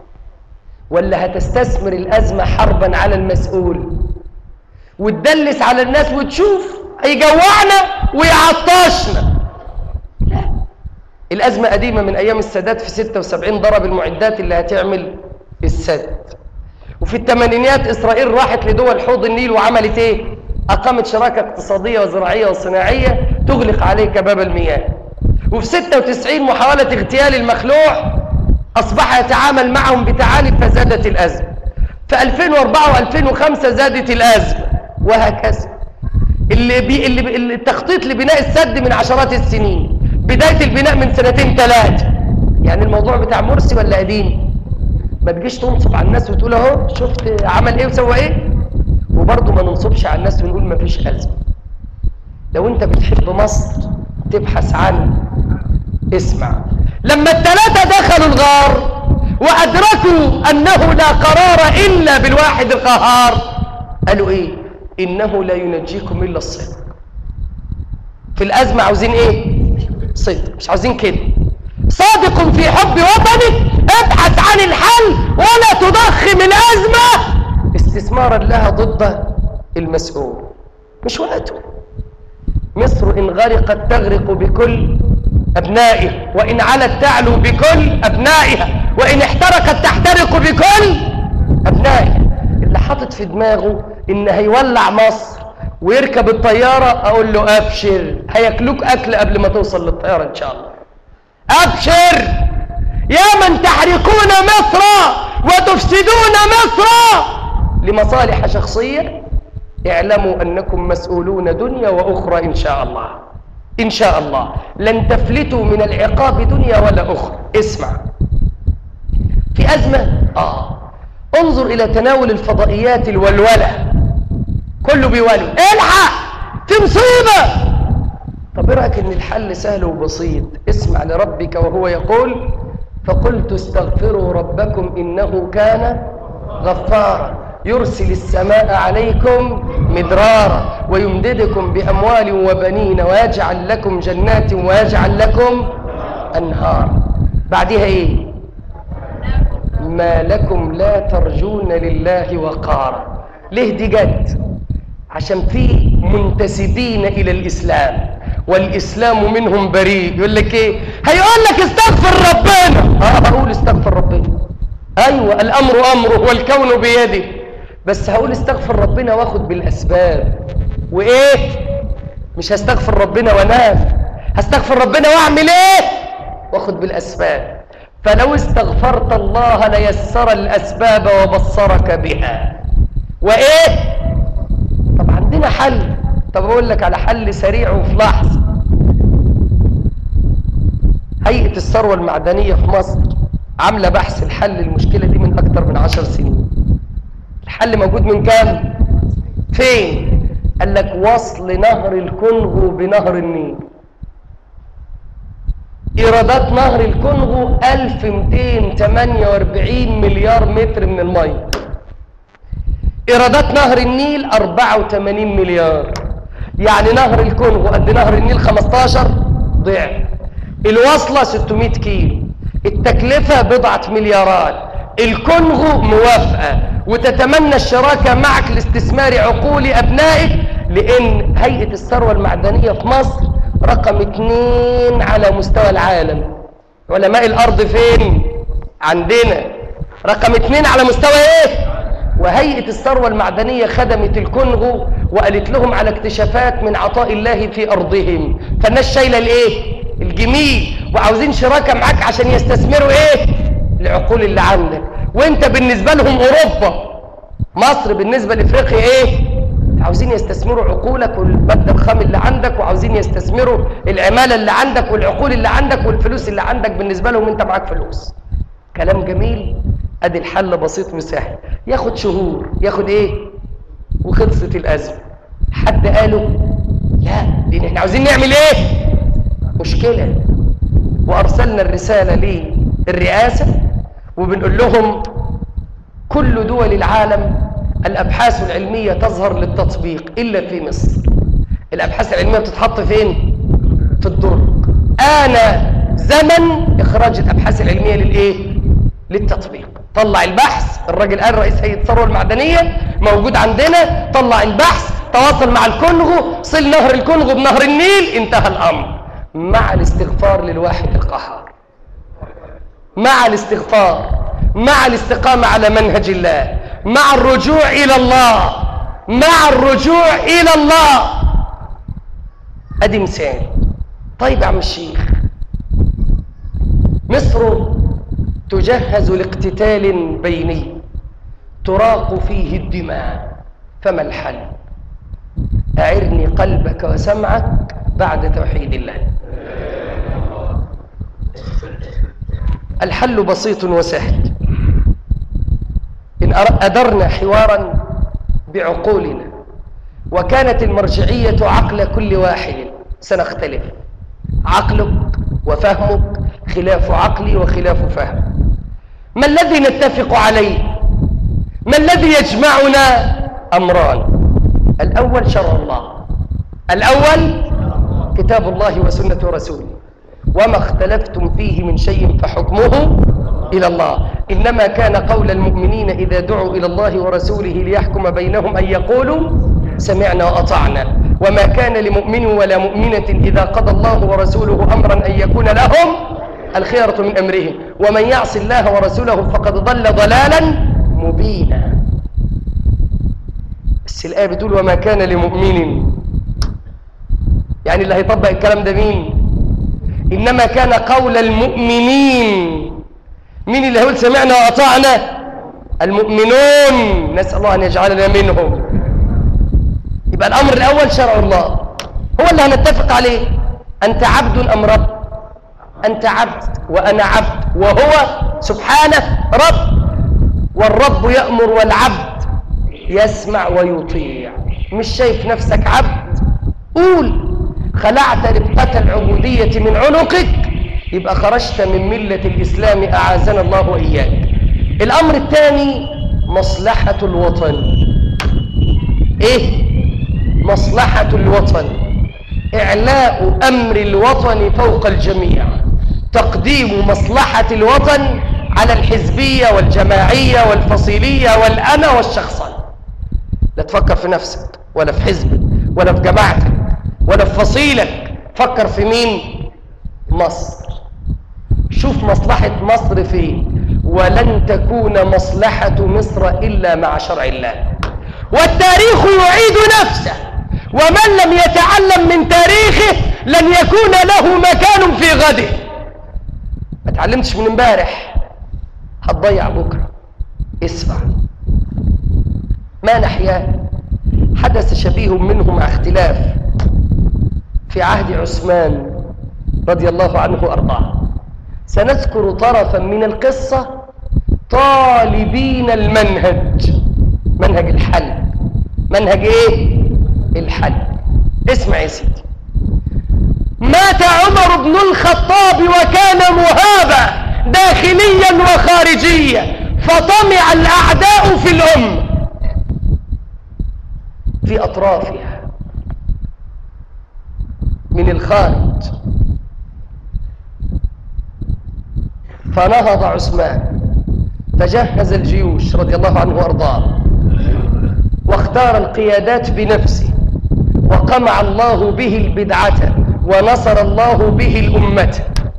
ولا هتستثمر الأزمة حربا على المسؤول وتدلس على الناس وتشوف هيجوعنا ويعطشنا لا الأزمة قديمة من أيام السادات في 76 ضرب المعدات اللي هتعمل السد وفي الثمانينيات إسرائيل راحت لدول حوض النيل وعملت إيه؟ أقامت شراكة اقتصادية وزراعية وصناعية تغلق عليك باب المياه وفي 96 محاولة اغتيال المخلوع أصبح يتعامل معهم بتعالي فزادت الأزمة في 2004 و2005 زادت الأزمة وهكذا اللي بي اللي بي التخطيط لبناء السد من عشرات السنين بداية البناء من سنتين ثلاثة يعني الموضوع بتاع مرسي ولا قديم ما تجيش تنصب على الناس وتقول اهو شفت عمل ايه وسوى ايه وبرضه ما ننصبش على الناس ونقول ما فيش أزمة لو انت بتحب مصر تبحث عن اسمع لما الثلاثة دخلوا الغار وأدركوا أنه لا قرار إلا بالواحد القهار قالوا إيه إنه لا ينجيكم إلا الصدق في الأزمة عاوزين إيه صدق مش عاوزين كده صادق في حب وطنك ابحث عن الحل ولا تضخم الأزمة استثمارا لها ضد المسؤول مش وقته مصر إن غرقت تغرق بكل أبنائها وإن علت تعلو بكل أبنائها وإن احترقت تحترق بكل أبنائها اللي حاطط في دماغه إن هيولع مصر ويركب الطيارة أقول له أبشر هياكلوك أكل قبل ما توصل للطيارة إن شاء الله أبشر يا من تحرقون مصر وتفسدون مصر لمصالح شخصية اعلموا أنكم مسؤولون دنيا وأخرى إن شاء الله إن شاء الله لن تفلتوا من العقاب دنيا ولا أخرى اسمع في أزمة آه انظر إلى تناول الفضائيات الولولة كله بيولي الحق في مصيبة طب ايه رايك ان الحل سهل وبسيط اسمع لربك وهو يقول فقلت استغفروا ربكم انه كان غفارا يرسل السماء عليكم مدرارا ويمددكم باموال وبنين ويجعل لكم جنات ويجعل لكم انهار بعدها ايه ما لكم لا ترجون لله وقارا ليه دي جد عشان في منتسبين الى الاسلام والاسلام منهم بريء يقول لك ايه هيقول لك استغفر ربنا اه هقول استغفر ربنا ايوه الامر امره والكون بيده بس هقول استغفر ربنا واخد بالاسباب وايه مش هستغفر ربنا وانام هستغفر ربنا واعمل ايه واخد بالاسباب فلو استغفرت الله ليسر الاسباب وبصرك بها وايه طب عندنا حل طب اقول لك على حل سريع وفي لحظه هيئه الثروه المعدنيه في مصر عامله بحث الحل المشكله دي من اكتر من عشر سنين الحل موجود من كام فين قال لك وصل نهر الكونغو بنهر النيل ايرادات نهر الكونغو 1248 مليار متر من الميه ايرادات نهر النيل 84 مليار يعني نهر الكونغو قد نهر النيل 15 ضعف الوصله 600 كيلو التكلفه بضعه مليارات الكونغو موافقه وتتمنى الشراكه معك لاستثمار عقول ابنائك لان هيئه الثروه المعدنيه في مصر رقم اثنين على مستوى العالم علماء الارض فين عندنا رقم اثنين على مستوى ايه وهيئة الثروة المعدنية خدمت الكونغو وقالت لهم على اكتشافات من عطاء الله في أرضهم فالناس شايلة الإيه؟ الجميل وعاوزين شراكة معاك عشان يستثمروا إيه؟ العقول اللي عندك وانت بالنسبة لهم أوروبا مصر بالنسبة لإفريقيا إيه؟ عاوزين يستثمروا عقولك والمادة الخام اللي عندك وعاوزين يستثمروا العمالة اللي عندك والعقول اللي عندك والفلوس اللي عندك بالنسبة لهم انت معاك فلوس كلام جميل ادي الحل بسيط وسهل ياخد شهور ياخد ايه وخلصت الازمه حد قاله لا لان احنا عاوزين نعمل ايه مشكله وارسلنا الرساله للرئاسه وبنقول لهم كل دول العالم الابحاث العلميه تظهر للتطبيق الا في مصر الابحاث العلميه بتتحط فين في الدرج انا زمن اخراج الابحاث العلميه للايه للتطبيق طلع البحث الراجل قال رئيس هيئه الثروه المعدنيه موجود عندنا طلع البحث تواصل مع الكونغو صل نهر الكونغو بنهر النيل انتهى الامر مع الاستغفار للواحد القهار مع الاستغفار مع الاستقامه على منهج الله مع الرجوع الى الله مع الرجوع الى الله ادي مثال طيب يا عم الشيخ مصر تجهز لاقتتال بيني تراق فيه الدماء فما الحل أعرني قلبك وسمعك بعد توحيد الله الحل بسيط وسهل إن أدرنا حوارا بعقولنا وكانت المرجعية عقل كل واحد سنختلف عقلك وفهمك خلاف عقلي وخلاف فهم ما الذي نتفق عليه ما الذي يجمعنا أمران الأول شرع الله الأول كتاب الله وسنة رسوله وما اختلفتم فيه من شيء فحكمه إلى الله إنما كان قول المؤمنين إذا دعوا إلى الله ورسوله ليحكم بينهم أن يقولوا سمعنا وأطعنا وما كان لمؤمن ولا مؤمنة إذا قضى الله ورسوله أمرا أن يكون لهم الخيرة من أمرهم ومن يعص الله ورسوله فقد ضل ضلالا مبينا بس الآية بتقول وما كان لمؤمن يعني اللي هيطبق الكلام ده مين إنما كان قول المؤمنين مين اللي هيقول سمعنا وأطعنا المؤمنون نسأل الله أن يجعلنا منهم يبقى الأمر الأول شرع الله هو اللي هنتفق عليه أنت عبد أم رب أنت عبد وأنا عبد وهو سبحانه رب والرب يأمر والعبد يسمع ويطيع مش شايف نفسك عبد قول خلعت ربقة العبودية من عنقك يبقى خرجت من ملة الإسلام أعاذنا الله وإياك الأمر الثاني مصلحة الوطن إيه؟ مصلحة الوطن إعلاء أمر الوطن فوق الجميع تقديم مصلحة الوطن على الحزبية والجماعية والفصيلية والأنا والشخصنة لا تفكر في نفسك ولا في حزبك ولا في جماعتك ولا في فصيلك فكر في مين مصر شوف مصلحة مصر فين ولن تكون مصلحة مصر إلا مع شرع الله والتاريخ يعيد نفسه ومن لم يتعلم من تاريخه لن يكون له مكان في غده ما تعلمتش من امبارح هتضيع بكرة اسمع ما نحيا حدث شبيه منه مع اختلاف في عهد عثمان رضي الله عنه وارضاه سنذكر طرفا من القصة طالبين المنهج منهج الحل منهج ايه الحل اسمع يا سيدي مات عمر بن الخطاب وكان مهابا داخليا وخارجيا فطمع الاعداء في الامه في اطرافها من الخارج فنهض عثمان فجهز الجيوش رضي الله عنه وارضاه واختار القيادات بنفسه وقمع الله به البدعة ونصر الله به الأمة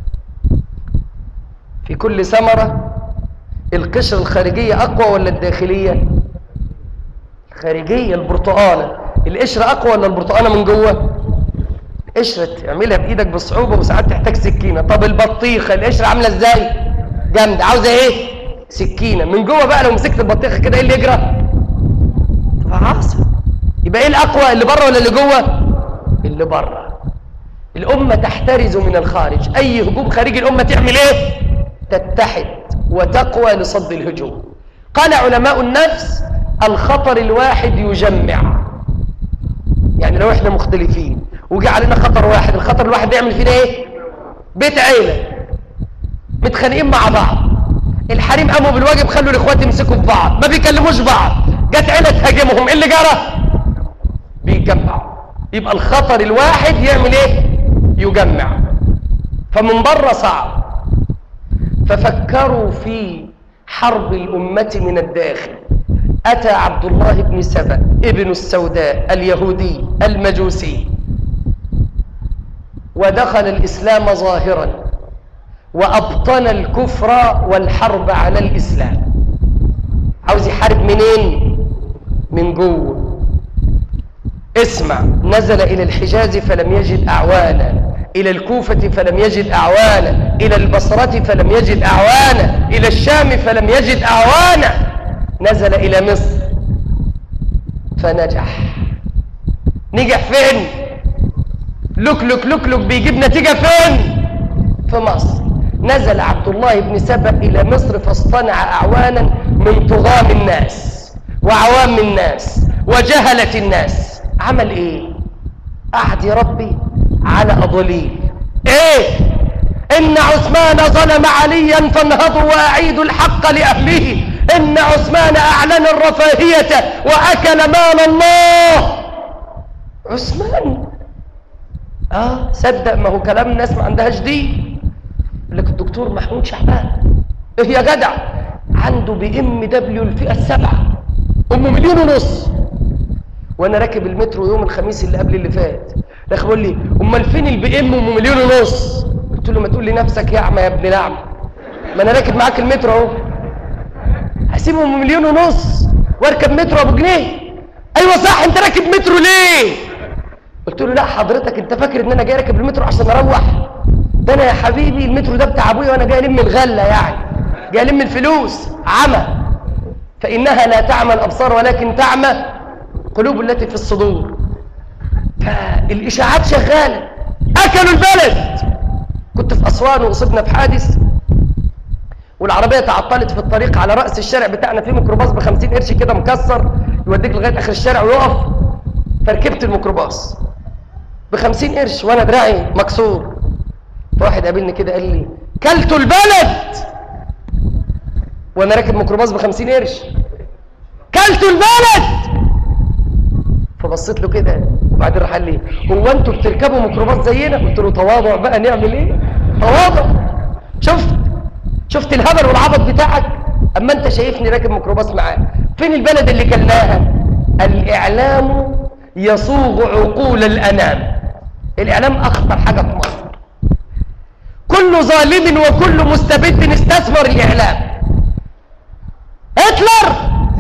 في كل ثمرة القشرة الخارجية أقوى ولا الداخلية الخارجية البرتقالة القشرة أقوى ولا البرتقالة من جوه قشرة تعملها بإيدك بصعوبة وساعات تحتاج سكينة طب البطيخة القشرة عاملة إزاي جامدة عاوزة إيه سكينة من جوه بقى لو مسكت البطيخة كده إيه اللي يجرى تبقى عاصم يبقى ايه الاقوى اللي بره ولا اللي جوه اللي بره الامه تحترز من الخارج اي هجوم خارجي الامه تعمل ايه تتحد وتقوى لصد الهجوم قال علماء النفس الخطر الواحد يجمع يعني لو احنا مختلفين وجي علينا خطر واحد الخطر الواحد ده يعمل فينا ايه بيت عيله متخانقين مع بعض الحريم قاموا بالواجب خلوا الاخوات يمسكوا في بعض ما بيكلموش بعض جت عيله تهاجمهم ايه اللي جرى بيجمعوا يبقى الخطر الواحد يعمل ايه يجمع فمن بره صعب ففكروا في حرب الأمة من الداخل أتى عبد الله بن سبأ ابن السوداء اليهودي المجوسي ودخل الإسلام ظاهرا وأبطن الكفر والحرب على الإسلام عاوز يحارب منين من جوه اسمع نزل إلى الحجاز فلم يجد أعوانا إلى الكوفة فلم يجد أعوانا إلى البصرة فلم يجد أعوانا إلى الشام فلم يجد أعوانا نزل إلى مصر فنجح نجح فين لك لك لك لك بيجيب نتيجة فين في مصر نزل عبد الله بن سبأ إلى مصر فاصطنع أعوانا من طغام الناس وعوام الناس وجهلة الناس عمل إيه قعد يربي على أضليل إيه إن عثمان ظلم عليا فانهضوا وأعيدوا الحق لأهله إن عثمان أعلن الرفاهية وأكل مال الله عثمان آه صدق ما هو كلام الناس ما عندهاش دي يقول لك الدكتور محمود شعبان إيه يا جدع عنده بي ام دبليو الفئة السبعة أم مليون ونص وانا راكب المترو يوم الخميس اللي قبل اللي فات الاخ بيقول لي امال فين البي ام ام مليون ونص قلت له ما تقول لي نفسك يا اعمى يا ابن الاعمى ما انا راكب معاك المترو اهو هسيبه ام مليون ونص واركب مترو ابو جنيه ايوه صح انت راكب مترو ليه قلت له لا حضرتك انت فاكر ان انا جاي راكب المترو عشان اروح ده انا يا حبيبي المترو ده بتاع ابويا وانا جاي الم الغله يعني جاي الم الفلوس عمى فانها لا تعمى الابصار ولكن تعمى قلوب التي في الصدور فالإشاعات شغالة أكلوا البلد كنت في أسوان وأصبنا في حادث والعربية تعطلت في الطريق على رأس الشارع بتاعنا في ميكروباص بخمسين قرش كده مكسر يوديك لغاية آخر الشارع ويقف فركبت الميكروباص بخمسين قرش وأنا دراعي مكسور فواحد قابلني كده قال لي كلتوا البلد وأنا راكب ميكروباص بخمسين قرش كلتوا البلد فبصيت له كده وبعدين راح قال لي هو انتوا بتركبوا ميكروباص زينا قلت له تواضع بقى نعمل ايه تواضع شفت شفت الهبل والعبط بتاعك اما انت شايفني راكب ميكروباص معاه فين البلد اللي كلناها الاعلام يصوغ عقول الانام الاعلام اخطر حاجه في مصر كل ظالم وكل مستبد استثمر الاعلام هتلر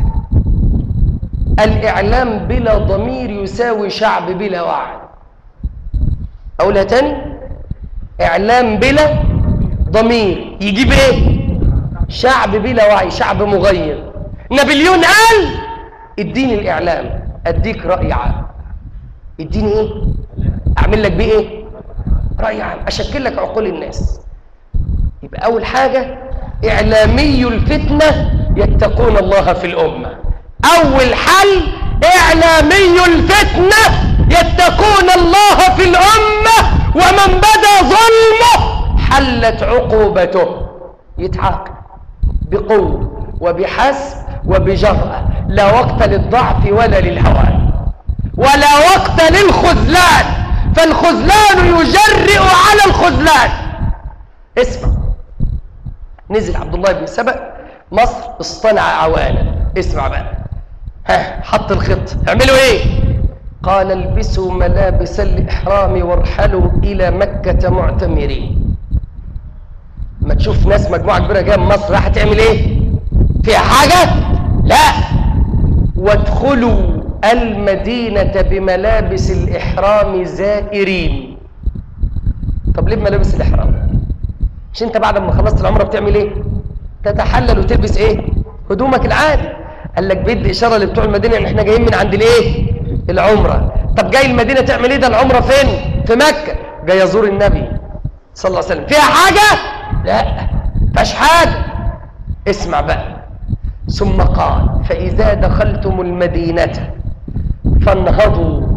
الإعلام بلا ضمير يساوي شعب بلا وعي أقولها تاني إعلام بلا ضمير يجيب إيه شعب بلا وعي شعب مغير نابليون قال اديني الإعلام أديك رأي عام اديني إيه أعمل لك بيه إيه رأي عام أشكل لك عقول الناس يبقى أول حاجة إعلامي الفتنة يتقون الله في الأمة أول حل إعلامي الفتنة يتقون الله في الأمة ومن بدا ظلمه حلت عقوبته يتعاقب بقوة وبحسب وبجرأة لا وقت للضعف ولا للهوان ولا وقت للخذلان فالخذلان يجرئ على الخذلان اسمع نزل عبد الله بن سبأ مصر اصطنع عوانا اسمع بقى ها حط الخط اعملوا ايه قال البسوا ملابس الإحرام وارحلوا إلى مكة معتمرين ما تشوف ناس مجموعة كبيرة جاية من مصر راح تعمل ايه فيها حاجة لا وادخلوا المدينة بملابس الإحرام زائرين طب ليه بملابس الإحرام مش انت بعد ما خلصت العمرة بتعمل ايه تتحلل وتلبس ايه هدومك العادي قال لك بيدي اشاره لبتوع المدينه ان احنا جايين من عند الايه العمرة طب جاي المدينة تعمل ايه ده العمرة فين في مكة جاي يزور النبي صلى الله عليه وسلم فيها حاجة لا فيهاش حاجة اسمع بقى ثم قال فإذا دخلتم المدينة فانهضوا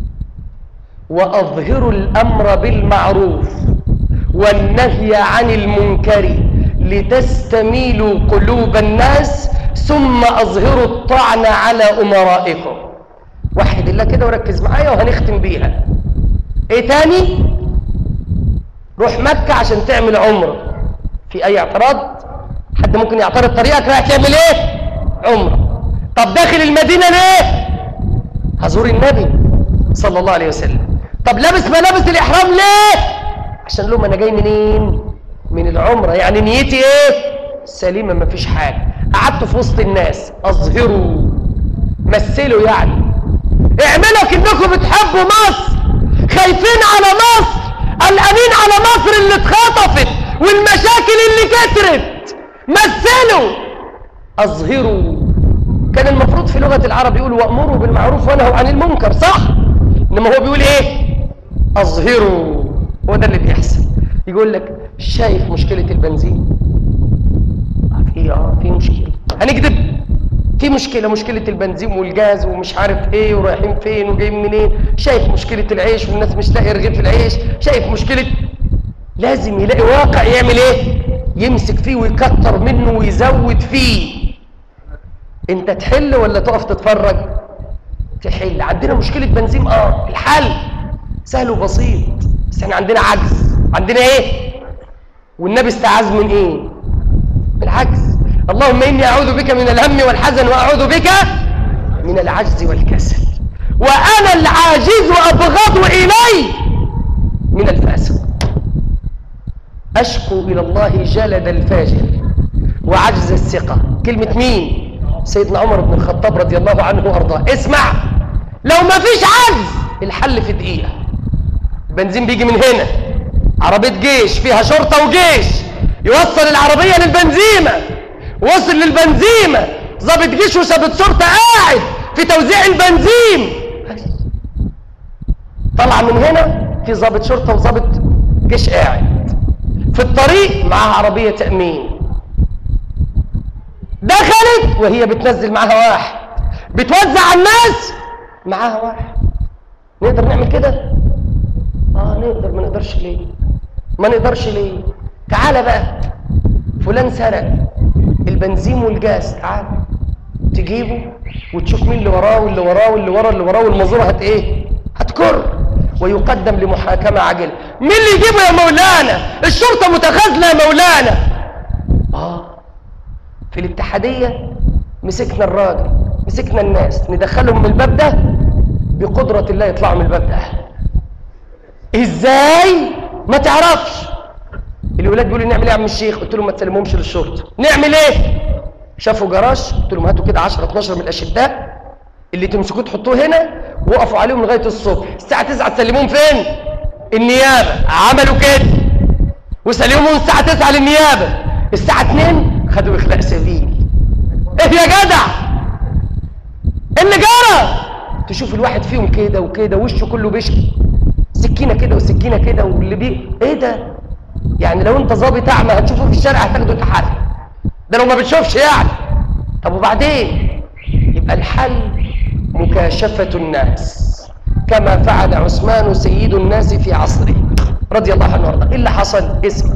وأظهروا الأمر بالمعروف والنهي عن المنكر لتستميلوا قلوب الناس ثم أظهروا الطعن على أمرائكم وحد الله كده وركز معايا وهنختم بيها ايه تاني روح مكة عشان تعمل عمرة في اي اعتراض حد ممكن يعترض طريقك رايح تعمل ايه عمرة طب داخل المدينة ليه هزور النبي صلى الله عليه وسلم طب لابس ملابس الإحرام ليه عشان لهم أنا جاي منين من العمرة يعني نيتي إيه سليمة مفيش حاجة قعدت في وسط الناس أظهروا مثلوا يعني اعملوا كأنكم بتحبوا مصر خايفين على مصر قلقانين على مصر اللي اتخطفت والمشاكل اللي كترت مثلوا أظهروا كان المفروض في لغة العرب يقول وأمروا بالمعروف ونهوا عن المنكر صح إنما هو بيقول إيه أظهروا هو ده اللي بيحصل يقول لك شايف مشكلة البنزين آه، في اه في مشكلة هنكذب في مشكلة مشكلة البنزين والجاز ومش عارف ايه ورايحين فين وجايين منين شايف مشكلة العيش والناس مش لاقي رغيف العيش شايف مشكلة لازم يلاقي واقع يعمل ايه يمسك فيه ويكتر منه ويزود فيه انت تحل ولا تقف تتفرج تحل عندنا مشكلة بنزين اه الحل سهل وبسيط بس احنا عندنا عجز عندنا ايه والنبي استعاذ من ايه من العجز اللهم اني اعوذ بك من الهم والحزن واعوذ بك من العجز والكسل وانا العاجز ابغض الي من الفاسق اشكو الى الله جلد الفاجر وعجز الثقه كلمه مين سيدنا عمر بن الخطاب رضي الله عنه وارضاه اسمع لو ما فيش عجز الحل في دقيقه بنزين بيجي من هنا عربيه جيش فيها شرطه وجيش يوصل العربيه للبنزيمه وصل للبنزيمه ضابط جيش وثابت شرطه قاعد في توزيع البنزين بس. طلع من هنا في ضابط شرطه وضابط جيش قاعد في الطريق معاها عربيه تامين دخلت وهي بتنزل معاها واحد بتوزع على الناس معاها واحد نقدر نعمل كده اه نقدر ما نقدرش ليه ما نقدرش ليه تعالى بقى فلان سرق البنزين والجاز تعال تجيبه وتشوف مين اللي وراه واللي وراه واللي وراه اللي وراه والمزوره هت ايه هتكر ويقدم لمحاكمه عاجله مين اللي يجيبه يا مولانا الشرطه متخاذله يا مولانا اه في الاتحادية مسكنا الراجل مسكنا الناس ندخلهم من الباب ده بقدرة الله يطلعوا من الباب ده ازاي ما تعرفش الولاد بيقولوا نعمل ايه يا عم الشيخ قلت لهم ما تسلمهمش للشرطه نعمل ايه شافوا جراج قلت لهم هاتوا كده 10 12 من الاشداء اللي تمسكوه تحطوه هنا وقفوا عليهم لغايه الصبح الساعه 9 تسلموهم فين النيابه عملوا كده وسلموهم الساعه 9 للنيابه الساعه 2 خدوا اخلاء سبيل ايه يا جدع إيه اللي جرى تشوف الواحد فيهم كده وكده وشه كله بشكي سكينه كده وسكينه كده واللي بيه ايه ده يعني لو انت ظابط اعمى هتشوفه في الشارع هتاخده تحرك ده لو ما بتشوفش يعني طب وبعدين يبقى الحل مكاشفة الناس كما فعل عثمان سيد الناس في عصره رضي الله عنه وارضاه ايه اللي حصل اسمع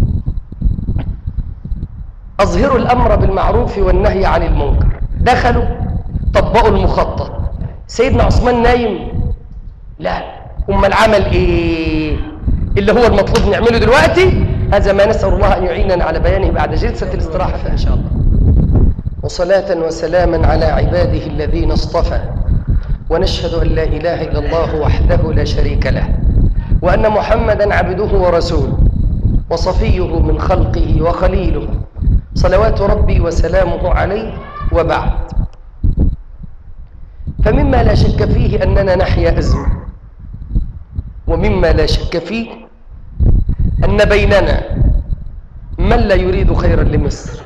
أظهروا الأمر بالمعروف والنهي عن المنكر دخلوا طبقوا المخطط سيدنا عثمان نايم لا أم العمل إيه اللي هو المطلوب نعمله دلوقتي هذا ما نسأل الله أن يعيننا على بيانه بعد جلسة الاستراحة إن شاء الله وصلاة وسلاما على عباده الذين اصطفى ونشهد أن لا إله إلا الله وحده لا شريك له وأن محمدا عبده ورسوله وصفيه من خلقه وخليله صلوات ربي وسلامه عليه وبعد فمما لا شك فيه أننا نحيا أزمة ومما لا شك فيه أن بيننا من لا يريد خيرا لمصر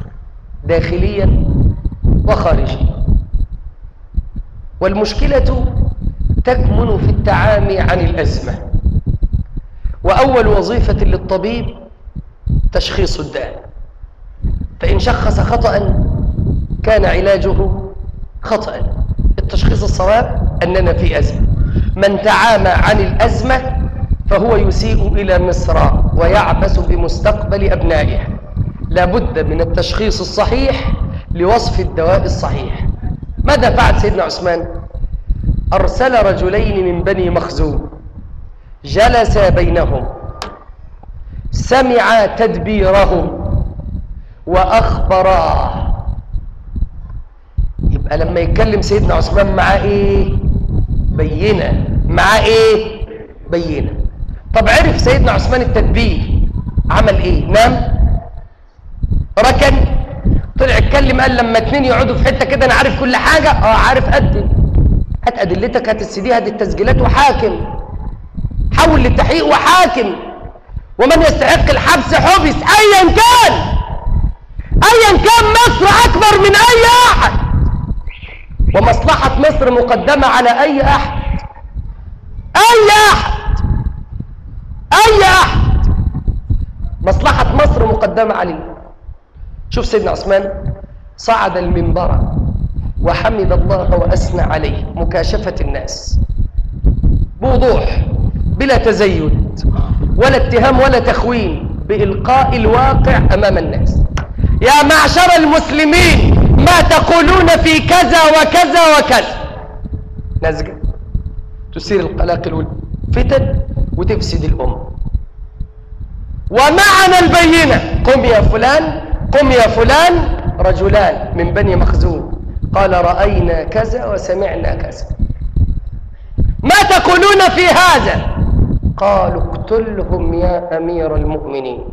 داخليا وخارجيا والمشكلة تكمن في التعامي عن الأزمة وأول وظيفة للطبيب تشخيص الداء فإن شخص خطأ كان علاجه خطأ التشخيص الصواب أننا في أزمة من تعامى عن الأزمة فهو يسيء إلى مصر ويعبث بمستقبل أبنائها لابد من التشخيص الصحيح لوصف الدواء الصحيح ماذا فعل سيدنا عثمان أرسل رجلين من بني مخزوم جلس بينهم سمع تدبيرهم وأخبراه يبقى لما يتكلم سيدنا عثمان معاه ايه بينة معاه ايه بينة طب عرف سيدنا عثمان التدبير عمل ايه نام ركن طلع اتكلم قال لما اتنين يقعدوا في حته كده انا عارف كل حاجه اه عارف قدم هات ادلتك هات السي دي هات التسجيلات وحاكم حول للتحقيق وحاكم ومن يستحق الحبس حبس ايا كان ايا كان مصر اكبر من اي احد ومصلحه مصر مقدمه على اي احد اي احد اي احد مصلحه مصر مقدمه عليه شوف سيدنا عثمان صعد المنبر وحمد الله وأثنى عليه مكاشفة الناس بوضوح بلا تزيد ولا اتهام ولا تخوين بإلقاء الواقع أمام الناس يا معشر المسلمين ما تقولون في كذا وكذا وكذا نزجة تثير القلاقل والفتن وتفسد الأمة ومعنا البينة قم يا فلان قم يا فلان رجلان من بني مخزوم قال رأينا كذا وسمعنا كذا ما تقولون في هذا قالوا اقتلهم يا أمير المؤمنين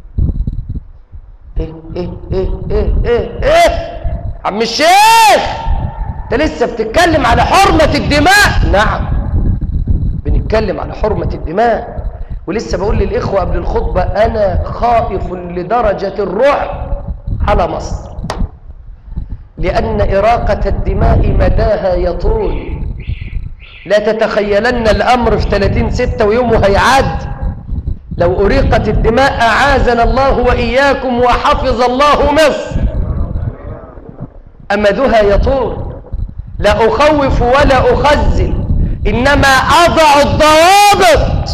ايه ايه ايه ايه ايه ايه عم الشيخ انت لسه بتتكلم على حرمة الدماء نعم بنتكلم على حرمة الدماء ولسه بقول للإخوة قبل الخطبة أنا خائف لدرجة الرعب على مصر لأن إراقة الدماء مداها يطول لا تتخيلن الأمر في 30 ستة ويومه هيعد لو أريقت الدماء أعاذنا الله وإياكم وحفظ الله مصر أمدها يطول لا أخوف ولا أخزن إنما أضع الضوابط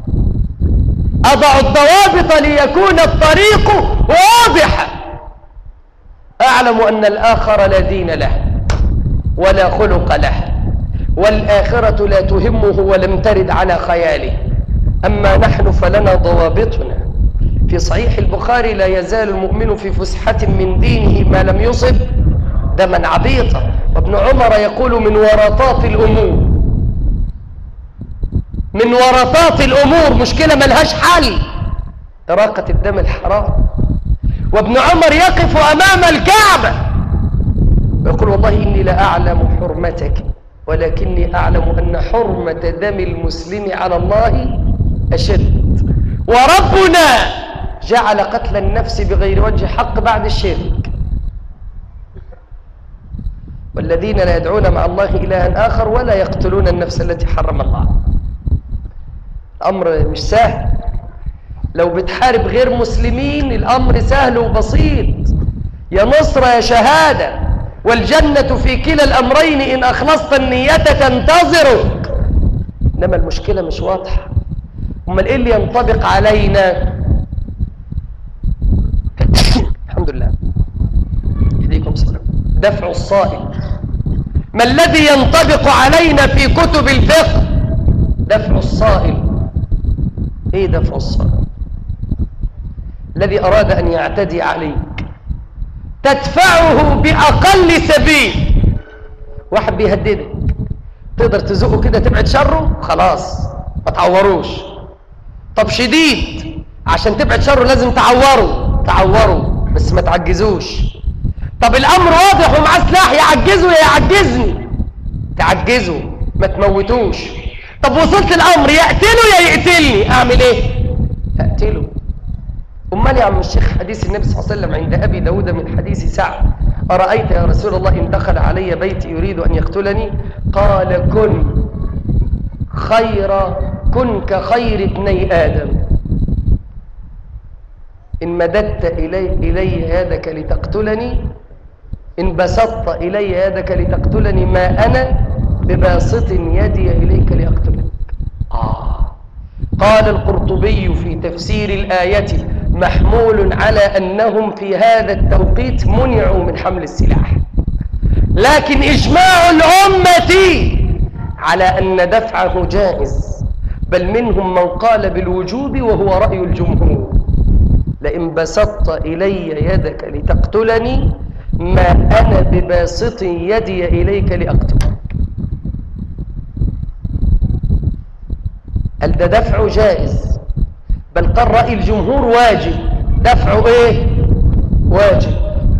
أضع الضوابط ليكون الطريق واضحا أعلم أن الآخر لا دين له ولا خلق له والآخرة لا تهمه ولم ترد على خياله أما نحن فلنا ضوابطنا في صحيح البخاري لا يزال المؤمن في فسحة من دينه ما لم يصب دما عبيطا وابن عمر يقول من ورطات الأمور من ورطات الأمور مشكلة ملهاش حل إراقة الدم الحرام وابن عمر يقف أمام الكعبة ويقول والله إني لأعلم حرمتك ولكني أعلم أن حرمة دم المسلم على الله أشد وربنا جعل قتل النفس بغير وجه حق بعد الشرك والذين لا يدعون مع الله إلها آخر ولا يقتلون النفس التي حرم الله الأمر مش سهل لو بتحارب غير مسلمين الأمر سهل وبسيط يا نصر يا شهادة والجنة في كلا الأمرين إن أخلصت النية تنتظرك إنما المشكلة مش واضحة أمال إيه اللي ينطبق علينا الحمد لله يهديكم السلام دفع الصائل ما الذي ينطبق علينا في كتب الفقه دفع الصائل ايه دفع الصائل الذي اراد ان يعتدي عليك تدفعه باقل سبيل واحد بيهددك تقدر تزقه كده تبعد شره خلاص ما تعوروش طب شديد عشان تبعد شره لازم تعوره تعوره بس ما تعجزوش طب الامر واضح ومعاه سلاح يعجزه يا يعجزني تعجزه ما تموتوش طب وصلت الامر يقتله يا يقتلني اعمل ايه اقتله امال يا عم الشيخ حديث النبي صلى الله عليه وسلم عند ابي داود من حديث سعد ارايت يا رسول الله ان دخل علي بيتي يريد ان يقتلني قال كن خير كن كخير ابني آدم إن مددت إلي, إلي يدك لتقتلني إن بسطت إلي يدك لتقتلني ما أنا بباسط يدي إليك لأقتلك آه قال القرطبي في تفسير الآية محمول على أنهم في هذا التوقيت منعوا من حمل السلاح لكن إجماع الأمة على أن دفعه جائز بل منهم من قال بالوجوب وهو رأي الجمهور لئن بسطت إلي يدك لتقتلني ما أنا بباسط يدي إليك لأقتلك قال ده دفع جائز بل قال رأي الجمهور واجب دفعه ايه واجب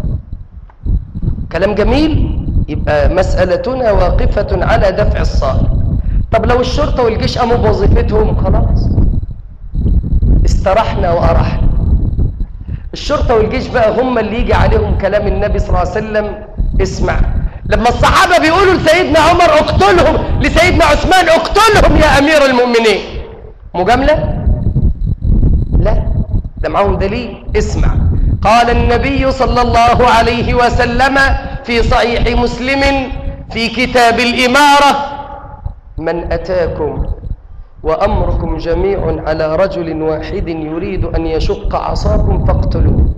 كلام جميل يبقى مسألتنا واقفة على دفع الصائل طب لو الشرطة والجيش قاموا بوظيفتهم خلاص استرحنا وأرحنا الشرطة والجيش بقى هم اللي يجي عليهم كلام النبي صلى الله عليه وسلم اسمع لما الصحابة بيقولوا لسيدنا عمر اقتلهم لسيدنا عثمان اقتلهم يا أمير المؤمنين مجاملة؟ لا ده معاهم دليل اسمع قال النبي صلى الله عليه وسلم في صحيح مسلم في كتاب الإمارة من أتاكم وأمركم جميع على رجل واحد يريد أن يشق عصاكم فاقتلوه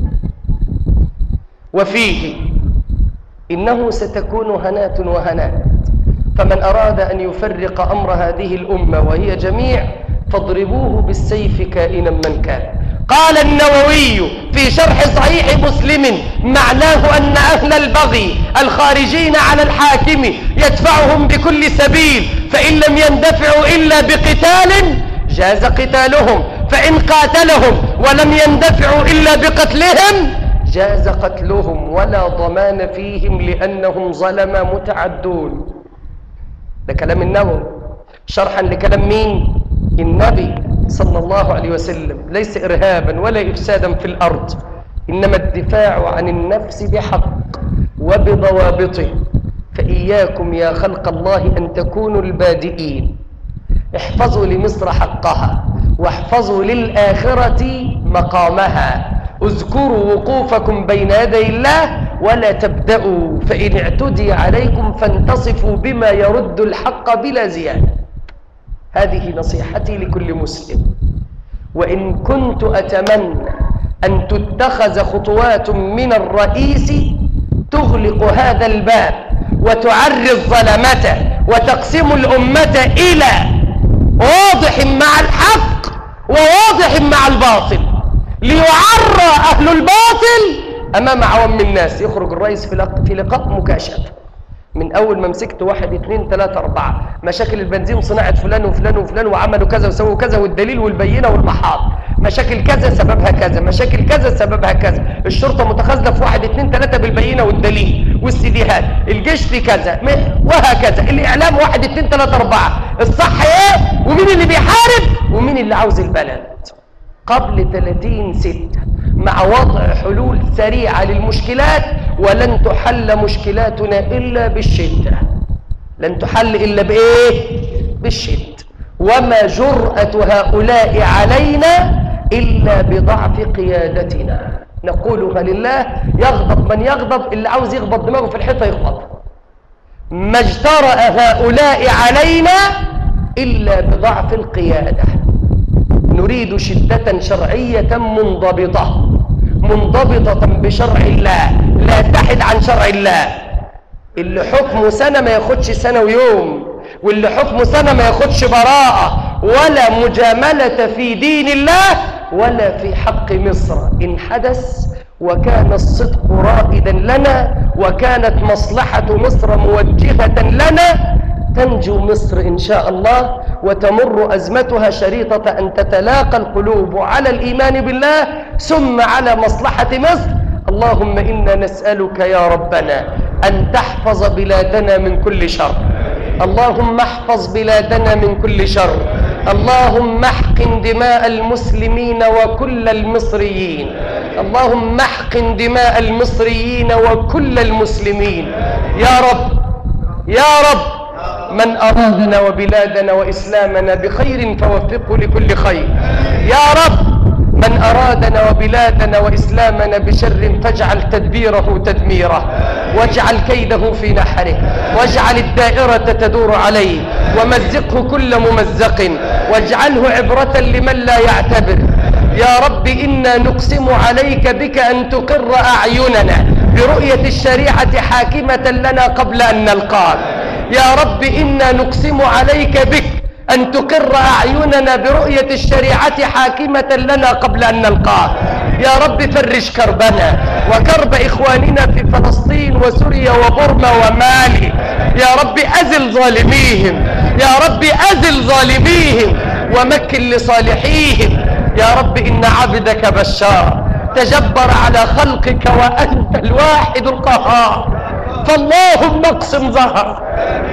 وفيه إنه ستكون هنات وهنات فمن أراد أن يفرق أمر هذه الأمة وهي جميع فاضربوه بالسيف كائنا من كان قال النووي في شرح صحيح مسلم معناه أن أهل البغي الخارجين على الحاكم يدفعهم بكل سبيل فإن لم يندفعوا إلا بقتال جاز قتالهم فإن قاتلهم ولم يندفعوا إلا بقتلهم جاز قتلهم ولا ضمان فيهم لأنهم ظلم متعدون ده كلام النووي شرحا لكلام مين النبي صلى الله عليه وسلم ليس إرهابا ولا إفسادا في الأرض إنما الدفاع عن النفس بحق وبضوابطه فإياكم يا خلق الله أن تكونوا البادئين احفظوا لمصر حقها واحفظوا للآخرة مقامها اذكروا وقوفكم بين يدي الله ولا تبدأوا فإن اعتدي عليكم فانتصفوا بما يرد الحق بلا زيادة هذه نصيحتي لكل مسلم وإن كنت أتمنى أن تتخذ خطوات من الرئيس تغلق هذا الباب وتعري الظلمة وتقسم الأمة إلى واضح مع الحق وواضح مع الباطل ليعرى أهل الباطل أمام عوام الناس يخرج الرئيس في لق- في لقاء مكاشفة من أول ما مسكت واحد اثنين ثلاثة أربعة مشاكل البنزين صناعة فلان وفلان وفلان وعملوا كذا وسووا كذا والدليل والبينة والمحاض مشاكل كذا سببها كذا مشاكل كذا سببها كذا الشرطة متخاذلة في واحد اثنين ثلاثة بالبينة والدليل والسيديهات الجيش في كذا م- وهكذا الإعلام واحد اثنين ثلاثة أربعة الصح إيه ومين اللي بيحارب ومين اللي عاوز البلد قبل 30 ستة مع وضع حلول سريعة للمشكلات ولن تحل مشكلاتنا إلا بالشدة لن تحل إلا بإيه؟ بالشدة وما جرأة هؤلاء علينا إلا بضعف قيادتنا نقولها لله يغضب من يغضب اللي عاوز يغضب دماغه في الحيطة يغضب ما اجترأ هؤلاء علينا إلا بضعف القيادة نريد شدة شرعية منضبطة منضبطة بشرع الله لا تحد عن شرع الله اللي حكمه سنة ما ياخدش سنة ويوم واللي حكمه سنة ما ياخدش براءة ولا مجاملة في دين الله ولا في حق مصر إن حدث وكان الصدق رائدا لنا وكانت مصلحة مصر موجهة لنا تنجو مصر إن شاء الله وتمر أزمتها شريطة أن تتلاقى القلوب على الإيمان بالله ثم على مصلحة مصر اللهم إنا نسألك يا ربنا أن تحفظ بلادنا من كل شر اللهم احفظ بلادنا من كل شر اللهم احقن دماء المسلمين وكل المصريين اللهم احقن دماء المصريين وكل المسلمين يا رب يا رب من أرادنا وبلادنا وإسلامنا بخير فوفقه لكل خير يا رب من أرادنا وبلادنا وإسلامنا بشر فاجعل تدبيره تدميره واجعل كيده في نحره واجعل الدائرة تدور عليه ومزقه كل ممزق واجعله عبرة لمن لا يعتبر يا رب إنا نقسم عليك بك أن تقر أعيننا برؤية الشريعة حاكمة لنا قبل أن نلقاك يا رب إنا نقسم عليك بك أن تقر أعيننا برؤية الشريعة حاكمة لنا قبل أن نلقاك يا رب فرج كربنا وكرب إخواننا في فلسطين وسوريا وبرما ومالي يا رب أزل ظالميهم يا رب أزل ظالميهم ومكن لصالحيهم يا رب إن عبدك بشار تجبر على خلقك وأنت الواحد القهار فاللهم اقسم ظهره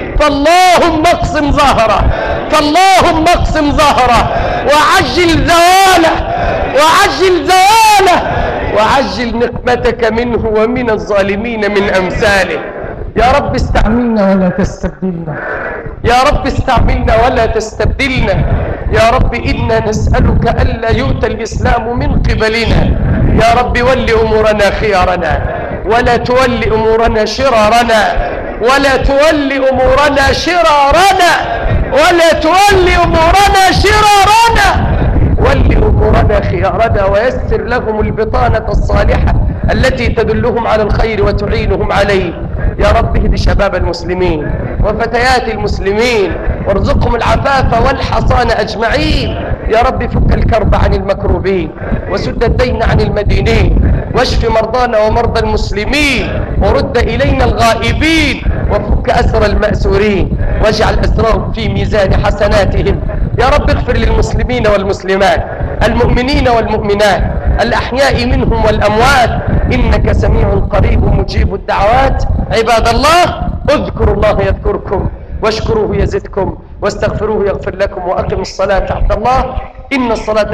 فاللهم اقسم ظهره فاللهم اقسم ظهره وعجل زواله وعجل زواله وعجل نقمتك منه ومن الظالمين من امثاله يا رب استعملنا ولا تستبدلنا يا رب استعملنا ولا تستبدلنا يا رب إنا نسألك ألا يؤتى الإسلام من قبلنا يا رب ول أمورنا خيارنا ولا تول أمورنا شرارنا ولا تول أمورنا شرارنا ولا تول أمورنا شرارنا ول أمورنا خيارنا ويسر لهم البطانة الصالحة التي تدلهم على الخير وتعينهم عليه يا رب اهد شباب المسلمين وفتيات المسلمين وارزقهم العفاف والحصان أجمعين يا رب فك الكرب عن المكروبين وسد الدين عن المدينين واشف مرضانا ومرضى المسلمين ورد إلينا الغائبين وفك أسر المأسورين واجعل أسرهم في ميزان حسناتهم يا رب اغفر للمسلمين والمسلمات المؤمنين والمؤمنات الأحياء منهم والأموات إنك سميع قريب مجيب الدعوات عباد الله اذكروا الله يذكركم واشكروه يزدكم واستغفروه يغفر لكم وأقم الصلاة عبد الله إن الصلاة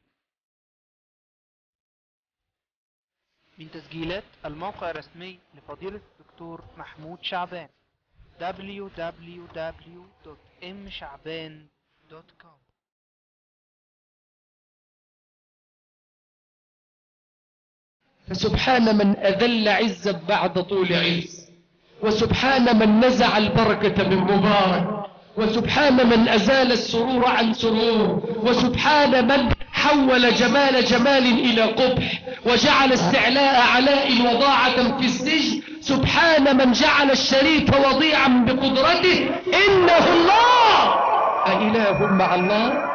من تسجيلات الموقع الرسمي لفضيلة الدكتور محمود شعبان www.mshعبان.com فسبحان من أذل عزا بعد طول عز وسبحان من نزع البركة من مبارك وسبحان من أزال السرور عن سرور وسبحان من حول جمال جمال إلى قبح وجعل استعلاء علاء وضاعة في السجن سبحان من جعل الشريف وضيعا بقدرته إنه الله أإله مع الله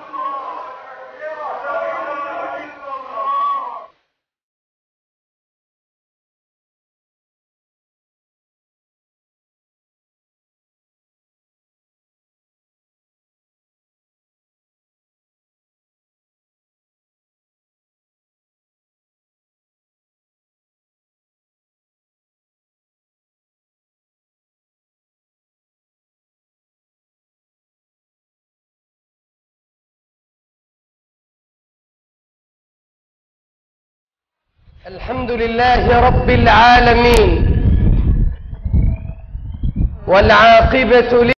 الحمد لله رب العالمين والعاقبة